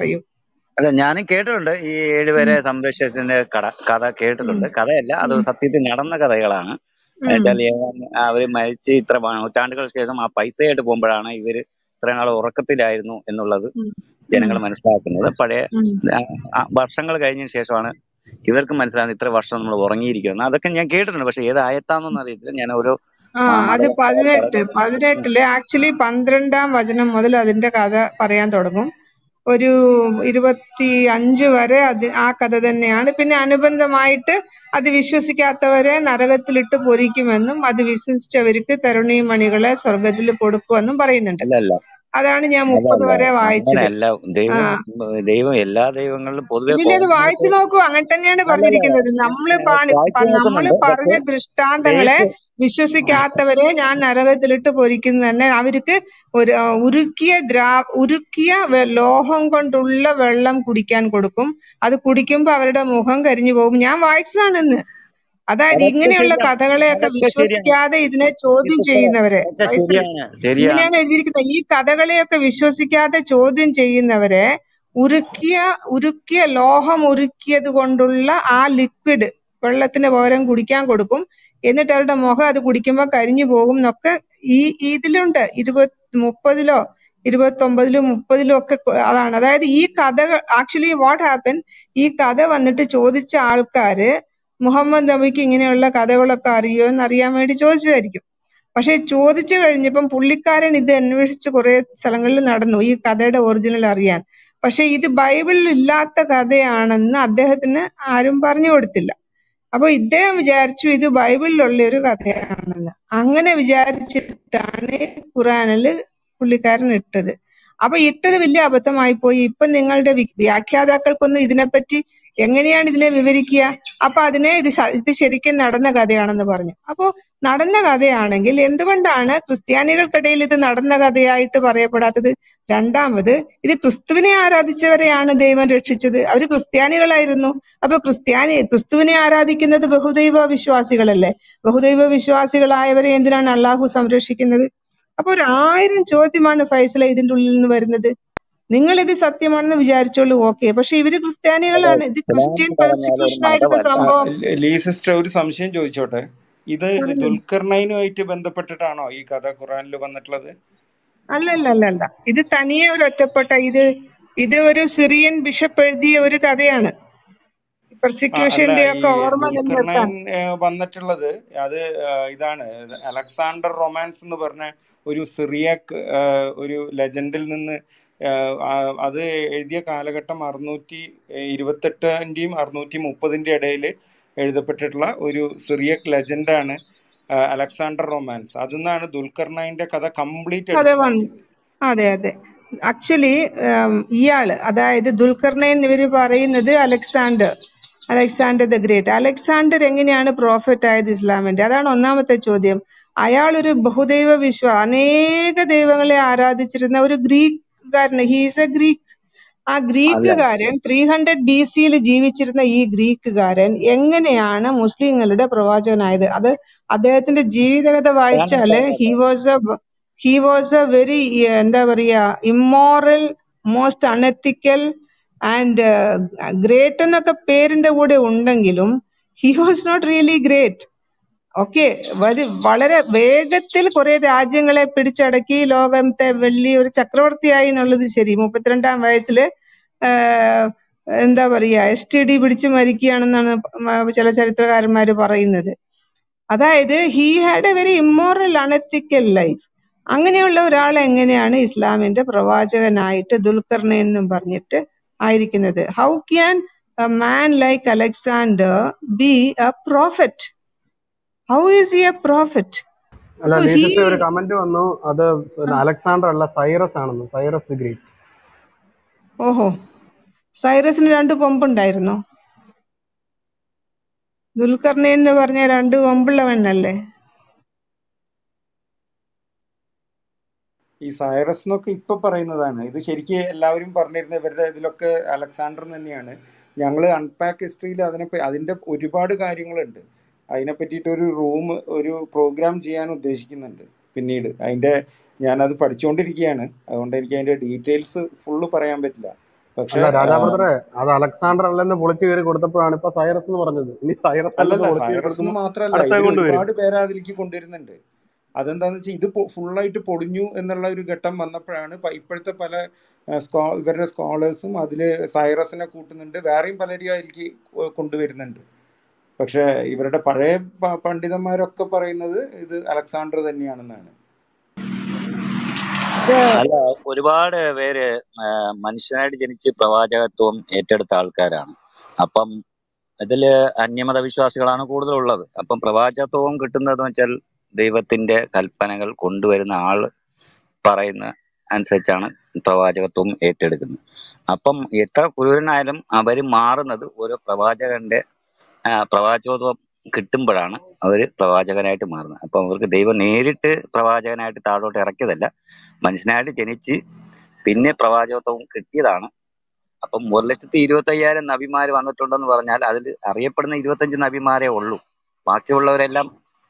പറയൂ അല്ല ഞാനും കേട്ടിട്ടുണ്ട് ഈ ഏഴുപേരെ ഉം. സംരക്ഷിച്ചതിന്റെ കട കഥ കേട്ടിട്ടുണ്ട് ഉം. കഥയല്ല അത് ഉം. സത്യത്തിൽ നടന്ന കഥകളാണ് ഉം. എന്നുവെച്ചാൽ അവര് മരിച്ച് ഇത്ര നൂറ്റാണ്ടുകൾക്ക് ശേഷം ആ പൈസയായിട്ട് പോകുമ്പോഴാണ് ഇവര് ഇത്രയും നാൾ ഉറക്കത്തിലായിരുന്നു എന്നുള്ളത് ഉം. ജനങ്ങൾ ഉം. മനസ്സിലാക്കുന്നത് പഴയ ഉം. വർഷങ്ങൾ കഴിഞ്ഞതിന് ശേഷമാണ് ഇവർക്ക് മനസ്സിലാകുന്നത് ഇത്ര വർഷം നമ്മൾ ഉറങ്ങിയിരിക്കുന്നു അതൊക്കെ ഞാൻ കേട്ടിട്ടുണ്ട് പക്ഷെ ഏത് ആയത്താന്നൊന്നും അറിയത്തില്ല ഞാൻ ഓരോ ആ അത് പതിനെട്ട് പതിനെട്ടില് ആക്ച്വലി പന്ത്രണ്ടാം വചനം മുതൽ അതിന്റെ കഥ പറയാൻ തുടങ്ങും ഒരു ഇരുപത്തി അഞ്ച് വരെ അത് ആ കഥ തന്നെയാണ് പിന്നെ അനുബന്ധമായിട്ട് അത് വിശ്വസിക്കാത്തവരെ നരകത്തിലിട്ട് പൊരിക്കുമെന്നും അത് വിശ്വസിച്ചവർക്ക് തരുണീ മണികളെ സ്വർഗത്തിൽ കൊടുക്കുമെന്നും പറയുന്നുണ്ട് അല്ല അല്ല അതാണ് ഞാൻ മുപ്പത് അല്ല വരെ വായിച്ചത് അങ്ങനെയല്ല ദൈവം ദൈവം എല്ലാ ദൈവങ്ങളിലും പൊതുവെ ഇല്ല അത് വായിച്ചു നോക്കൂ അങ്ങനെ തന്നെയാണ് പറഞ്ഞിരിക്കുന്നത് നമ്മള് പാണി വായിച്ചു പ- നമ്മള് നോക്കുന്നുണ്ട് പറഞ്ഞ പക്ഷെ ദൃഷ്ടാന്തങ്ങളെ ഗ്രേസ് വിശ്വസിക്കാത്തവരെ ഞാൻ നരകത്തിലിട്ട് പൊരിക്കുന്നു തന്നെ അവർക്ക് ഒരു ആ, ഉരുക്കിയ ദ്രാ ഉരുക്കിയ വെ- ലോഹം കൊണ്ടുള്ള വെള്ളം കുടിക്കാൻ കൊടുക്കും അത് കുടിക്കുമ്പോ അവരുടെ മുഖം കരിഞ്ഞു പോകും ഞാൻ വായിച്ചതാണ് ഇന്ന് അതായത് അതൊക്കെ ഇങ്ങനെയുള്ള ശരിയാണ് കഥകളെയൊക്കെ അതൊക്കെ ശരിയാണ് വിശ്വസിക്കാതെ ഇതിനെ ചോദ്യം സിസ്റ്ററെ ചെയ്യുന്നവരെ അതൊക്കെ ഫൈസൽ ശരിയാണ് ശരിയാണ് ഇങ്ങനെയാണ് എഴുതിയിരിക്കുന്നത് ഈ കഥകളെയൊക്കെ വിശ്വസിക്കാതെ ചോദ്യം ചെയ്യുന്നവരെ ഉരുക്കിയ ഉരുക്കിയ ലോഹം ഉരുക്കിയത് കൊണ്ടുള്ള ആ ലിക്വിഡ് വെള്ളത്തിന് പകരം കുടിക്കാൻ കൊടുക്കും എന്നിട്ട് അവരുടെ മുഖം അത് കുടിക്കുമ്പോൾ കരിഞ്ഞു പോകും എന്നൊക്കെ ഈ ഈ ഇതിലുണ്ട് ഇരുപത് മുപ്പതിലോ ഇരുപത്തൊമ്പതിലും മുപ്പതിലും ഒക്കെ കൊ- അതാണ് അതായത് ഈ കഥകൾ ആക്ച്വലി വാട്ട് ഹാപ്പൻ ഈ കഥ വന്നിട്ട് ചോദിച്ച ആൾക്കാര് മുഹമ്മദ് നബിക്ക് ഇങ്ങനെയുള്ള കഥകളൊക്കെ അറിയോ എന്ന് അറിയാൻ വേണ്ടി ചോദിച്ചതായിരിക്കും പക്ഷെ ചോദിച്ചു കഴിഞ്ഞപ്പം പുള്ളിക്കാരൻ ഇത് അന്വേഷിച്ച് കുറെ സ്ഥലങ്ങളിൽ നടന്നു ഈ കഥയുടെ ഒറിജിനൽ അറിയാൻ പക്ഷെ ഇത് ബൈബിളിൽ ഇല്ലാത്ത കഥയാണെന്ന് അദ്ദേഹത്തിന് ആരും പറഞ്ഞു കൊടുത്തില്ല അപ്പൊ ഇദ്ദേഹം വിചാരിച്ചു ഇത് ബൈബിളിലുള്ള ഒരു കഥയാണെന്ന് അങ്ങനെ വിചാരിച്ചിട്ടാണ് ഖുറാനില് പുള്ളിക്കാരൻ ഇട്ടത് അപ്പൊ ഇട്ടത് വലിയ അബദ്ധമായി പോയി ഇപ്പൊ നിങ്ങളുടെ വി- വ്യാഖ്യാതാക്കൾക്കൊന്നും ഇതിനെപ്പറ്റി എങ്ങനെയാണ് ഇതിനെ വിവരിക്കുക അപ്പൊ അതിനെ ഇത് സ- ഇത് ശരിക്കും നടന്ന കഥയാണെന്ന് പറഞ്ഞു അപ്പൊ നടന്ന കഥയാണെങ്കിൽ എന്തുകൊണ്ടാണ് ക്രിസ്ത്യാനികൾക്കിടയിൽ ഇത് നടന്ന കഥയായിട്ട് പറയപ്പെടാത്തത് രണ്ടാമത് ഇത് ക്രിസ്തുവിനെ ആരാധിച്ചവരെയാണ് ദൈവം രക്ഷിച്ചത് അവര് ക്രിസ്ത്യാനികളായിരുന്നു അപ്പൊ ക്രിസ്ത്യാനി ക്രിസ്തുവിനെ ആരാധിക്കുന്നത് ബഹുദൈവ വിശ്വാസികളല്ലേ ബഹുദൈവ വിശ്വാസികളായവരെ എന്തിനാണ് അള്ളാഹു സംരക്ഷിക്കുന്നത് അപ്പൊ ഒരു ആയിരം ചോദ്യമാണ് ഫൈസല ഇതിന്റെ ഉള്ളിൽ നിന്ന് വരുന്നത് നിങ്ങൾ ഇത് സത്യമാണെന്ന് വിചാരിച്ചോളൂ ഓക്കെ പക്ഷെ ഇവര് ക്രിസ്ത്യാനികളാണ് ഇത് ക്രിസ്ത്യൻ ഇസ്ലാം പറഞ്ഞാൽ ഒരു പെർസിക്യൂഷൻ ആയിരുന്ന മതമല്ല സംഭവം ലീ സിസ്റ്റർ ഒരു സംശയം ചോദിച്ചോട്ടെ ഇത് പറഞ്ഞു ദുൽഖർനൈനുമായിട്ട് ബന്ധപ്പെട്ടിട്ടാണോ ഈ കഥ ഖുറാനിൽ വന്നിട്ടുള്ളത് അല്ല അല്ല അല്ല അല്ല ഇത് തനിയെ ഒരു ഒറ്റപ്പെട്ട ഇത് ഇത് ഒരു സിറിയൻ ബിഷപ്പ് എഴുതിയ ഒരു കഥയാണ് ആ അല്ല പെർസിക്യൂഷന്റെ ഈ ഒക്കെ ഓർമ്മ നിലനിർത്താൻ ദുൽഖർനൈൻ ഏഹ്, വന്നിട്ടുള്ളത് അത് ഏഹ്, ഇതാണ് അലക്സാണ്ടർ റൊമാൻസ് എന്ന് പറഞ്ഞ ഒരു സിറിയക് ഏഹ്, ഒരു ലെജൻഡിൽ നിന്ന് ഏഹ്, ആ- അത് എഴുതിയ കാലഘട്ടം അറുന്നൂറ്റി ഇരുപത്തെട്ടിന്റെയും അറുന്നൂറ്റി മുപ്പതിന്റെ ഇടയിൽ എഴുതപ്പെട്ടിട്ടുള്ള ഒരു സിറിയക് ലെജൻഡാണ് അലക്സാണ്ടർ റൊമാൻസ് അതിൽ നിന്നാണ് ദുൽഖർനൈന്റെ കഥ കംപ്ലീറ്റ് അതെ വന്നു എടുത്തുണ്ടാക്കിയത് അതെ അതെ ആക്ച്വലി ഇയാള് അതായത് ദുൽഖർനൈൻ ഇവര് പറയുന്നത് Alexander Alexander the great Alexander എങ്ങനെയാണ് പ്രോഫറ്റ് ആയത് ഇസ്ലാമിന്റെ അതാണ് ഒന്നാമത്തെ ചോദ്യം അയാൾ ഒരു ബഹുദൈവ വിശ്വ അനേക ദൈവങ്ങളെ ആരാധിച്ചിരുന്ന ഒരു ഗ്രീക്കുകാരന് ഹീസ് എ ഗ്രീക്ക് ആ അല്ല ഗ്രീക്കുകാരൻ ത്രീ ഹൺഡ്രഡ് ബി സിയിൽ ജീവിച്ചിരുന്ന ഈ ഗ്രീക്കുകാരൻ എങ്ങനെയാണ് മുസ്ലിങ്ങളുടെ പ്രവാചകനായത് അത് അദ്ദേഹത്തിന്റെ ജീവിതകഥ ഞാൻ വായിച്ചാല് ഹി പറഞ്ഞോട്ടെ was a he was a very എന്താ പറയാ immoral most unethical and great എന്നൊക്കെ പേരിന്റെ കൂടെ ഉണ്ടെങ്കിലും he was not really great okay വളരെ വേഗത്തിൽ കുറെ രാജ്യങ്ങളെ പിടിച്ചടക്കി ലോകത്തെ വലിയ ഒരു ചക്രവർത്തിയായി എന്നുള്ളത് ശരി മുപ്പത്തിരണ്ടാം വയസ്സില് ആഹ് എന്താ പറയാ എസ് ടി ഡി പിടിച്ച് മരിക്കുകയാണെന്നാണ് മ- ചില ചരിത്രകാരന്മാര് പറയുന്നത് അതായത് he had a very immoral unethical life അങ്ങനെയുള്ള ഒരാൾ എങ്ങനെയാണ് ഇസ്ലാമിന്റെ പ്രവാചകനായിട്ട് ദുൽഖർണൈൻ എന്നും പറഞ്ഞിട്ട് ആയിരിക്കുന്നത് how can a man like Alexander be a prophet how is he a prophet അല്ല അപ്പൊ ഹി ലീസിസ്റ്റർ ഒരു കമന്റ് വന്നു അത് പിന്നെ അലക്സാണ്ടർ അല്ല സൈറസ് ആണെന്ന് സൈറസ് ദി ഗ്രേറ്റ് ഓഹോ സൈറസിന് രണ്ട് കൊമ്പുണ്ടായിരുന്നോ ദുൽഖർണൈൻ എന്ന് പറഞ്ഞ രണ്ട് കൊമ്പുള്ളവനല്ലേ ഈ സൈറസ് എന്നൊക്കെ ഇപ്പൊ പറയുന്നതാണ് ഇത് ശരിക്കും എല്ലാവരും പറഞ്ഞിരുന്ന ഇവരുടെ ഇതിലൊക്കെ അലക്സാണ്ടർ തന്നെയാണ് ഞങ്ങൾ അൺപാക്ക് ഹിസ്റ്ററിയിൽ അതിനെ പ- അതിന്റെ ഒരുപാട് കാര്യങ്ങളുണ്ട് അതിനെ പറ്റിയിട്ട് ഒരു റൂം ഒരു പ്രോഗ്രാം ചെയ്യാൻ ഉദ്ദേശിക്കുന്നുണ്ട് പിന്നീട് അതിന്റെ ഞാനത് പഠിച്ചുകൊണ്ടിരിക്കുകയാണ് അതുകൊണ്ട് എനിക്ക് അതിന്റെ ഡീറ്റെയിൽസ് ഫുള്ള് പറയാൻ പറ്റില്ല പക്ഷെ അല്ല ആ, രാജാബ്രദറെ അത് അലക്സാണ്ടർ അല്ലെന്ന് പൊളിച്ചു കയറി കൊടുത്തപ്പോഴാണ് ഇപ്പൊ സൈറസ് എന്ന് പറഞ്ഞത് ഇനി സൈറസ് അല്ലെന്ന് അല്ലല്ല പൊളിച്ചു കയറി സൈറസ് എന്ന് കൊടുക്കുമ്പോൾ മാത്രല്ല അടുത്ത ഇതിൽ കൊണ്ടുവരും ഒരുപാട് പേരെ അതിലേക്ക് കൊണ്ടുവരുന്നുണ്ട് അതെന്താന്ന് വെച്ചാൽ ഇത് ഫുള്ളായിട്ട് പൊളിഞ്ഞു എന്നുള്ള ഒരു ഘട്ടം വന്നപ്പോഴാണ് പ- ഇപ്പോഴത്തെ പല ആ, സ്കോ ഇവരുടെ സ്കോളേഴ്സും അതിൽ സൈറസിനെ കൂട്ടുന്നുണ്ട് വേറെയും പലരെയും അതിലേക്ക് കൊ- കൊണ്ടുവരുന്നുണ്ട് പക്ഷെ ഇവരുടെ പഴയ പ- പണ്ഡിതന്മാരൊക്കെ പറയുന്നത് ഇത് അലക്സാണ്ടർ തന്നെയാണെന്നാണ് ഇത് അല്ല ഒരുപാട് പേര് ആ, മനുഷ്യനായിട്ട് ജനിച്ച് പ്രവാചകത്വം ഏറ്റെടുത്ത ആൾക്കാരാണ് അപ്പം ഇതില് അന്യമത വിശ്വാസികളാണ് കൂടുതലുള്ളത് അപ്പം പ്രവാചകത്വം കിട്ടുന്നതെന്ന് വെച്ചാൽ ദൈവത്തിന്റെ കൽപ്പനകൾ കൊണ്ടുവരുന്ന ആള് പറയുന്ന അനുസരിച്ചാണ് പ്രവാചകത്വം ഏറ്റെടുക്കുന്നത് അപ്പം എത്ര കുരുവനായാലും അവര് മാറുന്നത് ഓരോ പ്രവാചകന്റെ ആ, പ്രവാചകത്വം കിട്ടുമ്പോഴാണ് അവര് പ്രവാചകനായിട്ട് മാറുന്നത് അപ്പം അവർക്ക് ദൈവം നേരിട്ട് പ്രവാചകനായിട്ട് താഴോട്ട് ഇറക്കിയതല്ല മനുഷ്യനായിട്ട് ജനിച്ച് പിന്നെ പ്രവാചകത്വം കിട്ടിയതാണ് അപ്പം ഒരു ലക്ഷത്തി ഇരുപത്തി അയ്യായിരം നബിമാര് വന്നിട്ടുണ്ടെന്ന് പറഞ്ഞാൽ അതിൽ അറിയപ്പെടുന്ന ഇരുപത്തഞ്ച് നബിമാരേ ഉള്ളൂ ബാക്കിയുള്ളവരെല്ലാം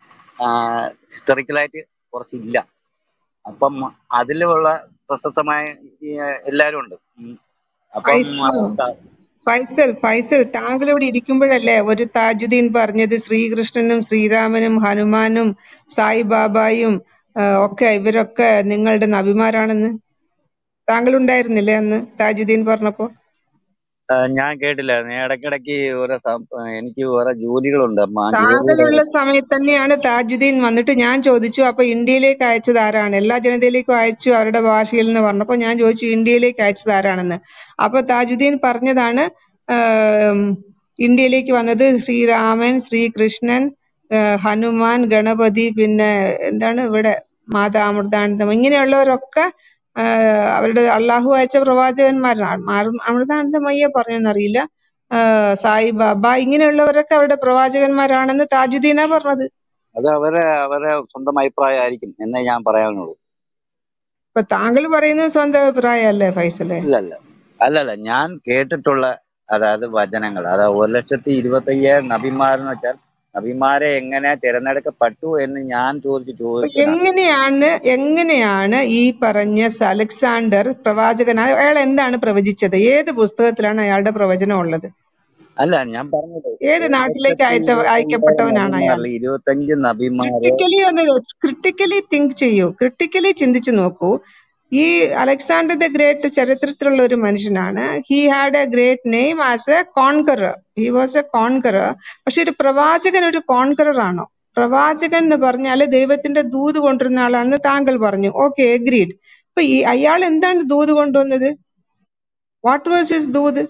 ഹിസ്റ്ററിക്കലായിട്ട് കുറച്ചില്ല അപ്പം അതിലുള്ള പ്രശസ്തമായ ഈ, എല്ലാവരും ഉണ്ട് ഉം. അപ്പം ആ, ഫൈസൽ ത- ഫൈസൽ ഫൈസൽ താങ്കൾ ഇവിടെ ഇരിക്കുമ്പോഴല്ലേ ഒരു താജുദ്ദീൻ പറഞ്ഞത് ശ്രീകൃഷ്ണനും ശ്രീരാമനും ഹനുമാനും സായിബാബായും ആ, ഒക്കെ ഇവരൊക്കെ നിങ്ങളുടെ നബിമാരാണെന്ന് താങ്കൾ ഉണ്ടായിരുന്നില്ലേ അന്ന് താജുദ്ദീൻ പറഞ്ഞപ്പോ ആ, ഞാൻ കേട്ടില്ല ഞാൻ ഇടയ്ക്കിടയ്ക്ക് ഓരോ സം- ആ, എനിക്ക് ഓരോ ജോലികളുണ്ട് അപ്പം ആ ജോലിയുടെ താങ്കളുള്ള സമയത്ത് തന്നെയാണ് താജുദ്ദീൻ വന്നിട്ട് ഞാൻ ചോദിച്ചു അപ്പൊ ഇന്ത്യയിലേക്ക് അയച്ചത് ആരാണ് എല്ലാ ജനതയിലേക്കും അയച്ചു അവരുടെ ഭാഷയിൽ എന്ന് പറഞ്ഞപ്പോ ഞാൻ ചോദിച്ചു ഇന്ത്യയിലേക്ക് അയച്ചത് ആരാണെന്ന് അപ്പൊ താജുദ്ദീൻ പറഞ്ഞതാണ് ആം, ഇന്ത്യയിലേക്ക് വന്നത് ശ്രീരാമൻ ശ്രീകൃഷ്ണൻ ആ, ഹനുമാൻ ഗണപതി പിന്നെ എന്താണ് ഇവിടെ മാതാ അമൃതാനന്ദം ഇങ്ങനെയുള്ളവരൊക്കെ ആ, അവരുടെ അള്ളാഹു അയച്ച പ്രവാചകന്മാരാണ് മാർ- അമൃതാനന്ദമയ്യ പറഞ്ഞെന്നറിയില്ല ആഹ് സായിബാബ ഇങ്ങനെയുള്ളവരൊക്കെ അവരുടെ പ്രവാചകന്മാരാണെന്ന് താജുദ്ദീനാ പറഞ്ഞത് അത് അവരെ അവരെ സ്വന്തം അഭിപ്രായമായിരിക്കും എന്നേ ഞാൻ പറയാനുള്ളൂ ഇപ്പൊ താങ്കൾ പറയുന്നത് സ്വന്തം അഭിപ്രായമല്ലേ ഫൈസലെ ഇല്ല അല്ല അല്ലല്ല ഞാൻ കേട്ടിട്ടുള്ള അതായത് വചനങ്ങൾ അതായത് ഒരു ലക്ഷത്തി ഇരുപത്തി അയ്യായിരം നബിമാരെന്ന് വെച്ചാൽ നബിമാരെ എങ്ങനെ തിരഞ്ഞെടുക്കപ്പെട്ടു എന്ന് ഞാൻ ചോദിച്ച അപ്പൊ ചോദിച്ചതാണ് എങ്ങനെയാണ് എങ്ങനെയാണ് ഈ പറഞ്ഞ സ- അലക്സാണ്ടർ പ്രവാചകനായ അയാൾ എന്താണ് പ്രവചിച്ചത് ഏത് പുസ്തകത്തിലാണ് അയാളുടെ പ്രവചനം ഉള്ളത് അല്ല ഞാൻ പറഞ്ഞത് ഏത് ഒരു നാട്ടിലേക്ക് ലക്ഷത്തി അയച്ച ഇരുപത്തി അയ്യായിരം അയക്കപ്പെട്ടവനാണ് അയാൾ നബിമാരിൽ ഇരുപത്തഞ്ച് നബിമാരെ ക്രിട്ടിക്കലി ഒന്ന് ക്രിട്ടിക്കലി തിങ്ക് ചെയ്യൂ ക്രിട്ടിക്കലി ചിന്തിച്ചു നോക്കൂ ഈ അലക്സാണ്ടർ ദ ഗ്രേറ്റ് ചരിത്രത്തിലുള്ള ഒരു മനുഷ്യനാണ് he had a great name as a conqueror he was a conqueror പക്ഷെ ഒരു പ്രവാചകൻ ഒരു കോൺകറർ ആണോ പ്രവാചകൻ എന്ന് പറഞ്ഞാല് ദൈവത്തിന്റെ ദൂത് കൊണ്ടുവരുന്ന ആളാണെന്ന് താങ്കൾ പറഞ്ഞു ഓക്കെ എഗ്രീഡ് അപ്പൊ ഈ അയാൾ എന്താണ് ദൂത് കൊണ്ടുവന്നത് വാട്ട് വാസ് ഹിസ് ദൂത്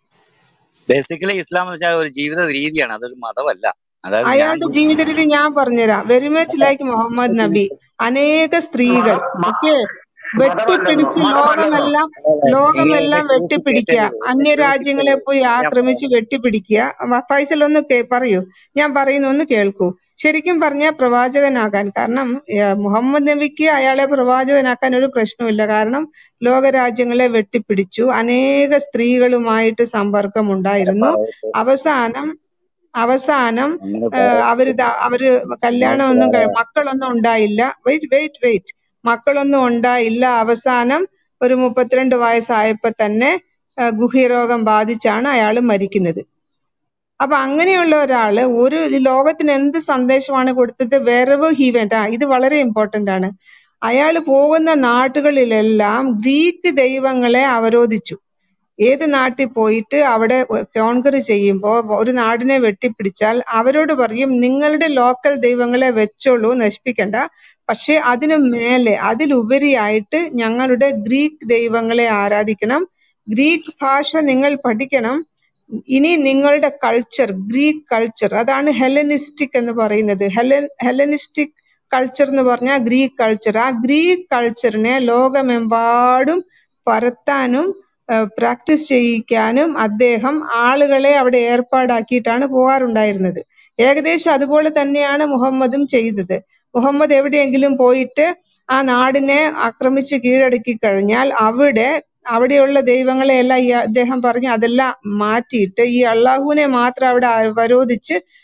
ബേസിക്കലി ഇസ്ലാം എന്ന് വെച്ചാൽ ഒരു ജീവിത രീതിയാണ് അതൊരു മതമല്ല അതായത് ഞാൻ അയാളുടെ ജീവിത രീതി ഞാൻ പറഞ്ഞുതരാം വെരി മച്ച് ലൈക്ക് മുഹമ്മദ് നബി അനേക സ്ത്രീകൾ ഓക്കെ വെട്ടിപ്പിടിച്ച് ലോകമെല്ലാം ലോകമെല്ലാം വെട്ടിപ്പിടിക്കുക അന്യ രാജ്യങ്ങളെ പോയി ആക്രമിച്ച് വെട്ടിപ്പിടിക്കുക വ- ഫൈസൽ ഒന്ന് കേ- പറയൂ ഞാൻ പറയുന്ന ഒന്ന് കേൾക്കൂ ശരിക്കും പറഞ്ഞ പ്രവാചകനാകാൻ കാരണം ഏഹ്, മുഹമ്മദ് നബിക്ക് അയാളെ പ്രവാചകനാക്കാൻ ഒരു പ്രശ്നമില്ല കാരണം ലോകരാജ്യങ്ങളെ വെട്ടിപ്പിടിച്ചു അനേക സ്ത്രീകളുമായിട്ട് സമ്പർക്കം ഉണ്ടായിരുന്നു അവസാനം അവസാനം അങ്ങനെ ആഹ് അവര് ദാ- അവര് കല്യാണമൊന്നും കഴി- മക്കളൊന്നും ഉണ്ടായില്ല വെയിറ്റ് വെയിറ്റ് വെയിറ്റ് മക്കളൊന്നും ഉണ്ടായില്ല അവസാനം ഒരു മുപ്പത്തിരണ്ട് വയസ്സായപ്പോ തന്നെ ആഹ് ഗുഹ്യരോഗം ബാധിച്ചാണ് അയാൾ മരിക്കുന്നത് അപ്പൊ അങ്ങനെയുള്ള ഒരാള് ഒരു ഈ ലോകത്തിന് എന്ത് സന്ദേശമാണ് കൊടുത്തത് വെറവ് ഹി വെന്റ് ആ ഇത് വളരെ ഇമ്പോർട്ടന്റ് ആണ് അയാൾ പോകുന്ന നാട്ടുകളിലെല്ലാം ഗ്രീക്ക് ദൈവങ്ങളെ അവരോധിച്ചു ഏത് നാട്ടിൽ പോയിട്ട് അവിടെ കോൺകർ ചെയ്യുമ്പോൾ ഒരു നാടിനെ വെട്ടിപ്പിടിച്ചാൽ അവരോട് പറയും നിങ്ങളുടെ ലോക്കൽ ദൈവങ്ങളെ വെച്ചോളൂ നശിപ്പിക്കണ്ട പക്ഷെ അതിനു മേലെ അതിലുപരിയായിട്ട് ഞങ്ങളുടെ ഗ്രീക്ക് ദൈവങ്ങളെ ആരാധിക്കണം ഗ്രീക്ക് ഭാഷ നിങ്ങൾ പഠിക്കണം ഇനി നിങ്ങളുടെ കൾച്ചർ ഗ്രീക്ക് കൾച്ചർ അതാണ് ഹെലനിസ്റ്റിക് എന്ന് പറയുന്നത് ഹെലൻ ഹെലനിസ്റ്റിക് കൾച്ചർ എന്ന് പറഞ്ഞാൽ ഗ്രീക്ക് കൾച്ചർ ആ ഗ്രീക്ക് കൾച്ചറിനെ ലോകമെമ്പാടും പരത്താനും പ്രാക്ടീസ് ചെയ്യിക്കാനും അദ്ദേഹം ആളുകളെ അവിടെ ഏർപ്പാടാക്കിയിട്ടാണ് പോകാറുണ്ടായിരുന്നത് ഏകദേശം അതുപോലെ തന്നെയാണ് മുഹമ്മദും ചെയ്തത് മുഹമ്മദ് എവിടെയെങ്കിലും പോയിട്ട് ആ നാടിനെ ആക്രമിച്ച് കീഴടക്കി കഴിഞ്ഞാൽ അവിടെ അവിടെയുള്ള ദൈവങ്ങളെ എല്ലാം ഈ അദ്ദേഹം പറഞ്ഞു അതെല്ലാം മാറ്റിയിട്ട് ഈ അള്ളാഹുവിനെ മാത്രം അവിടെ അവരോധിച്ച്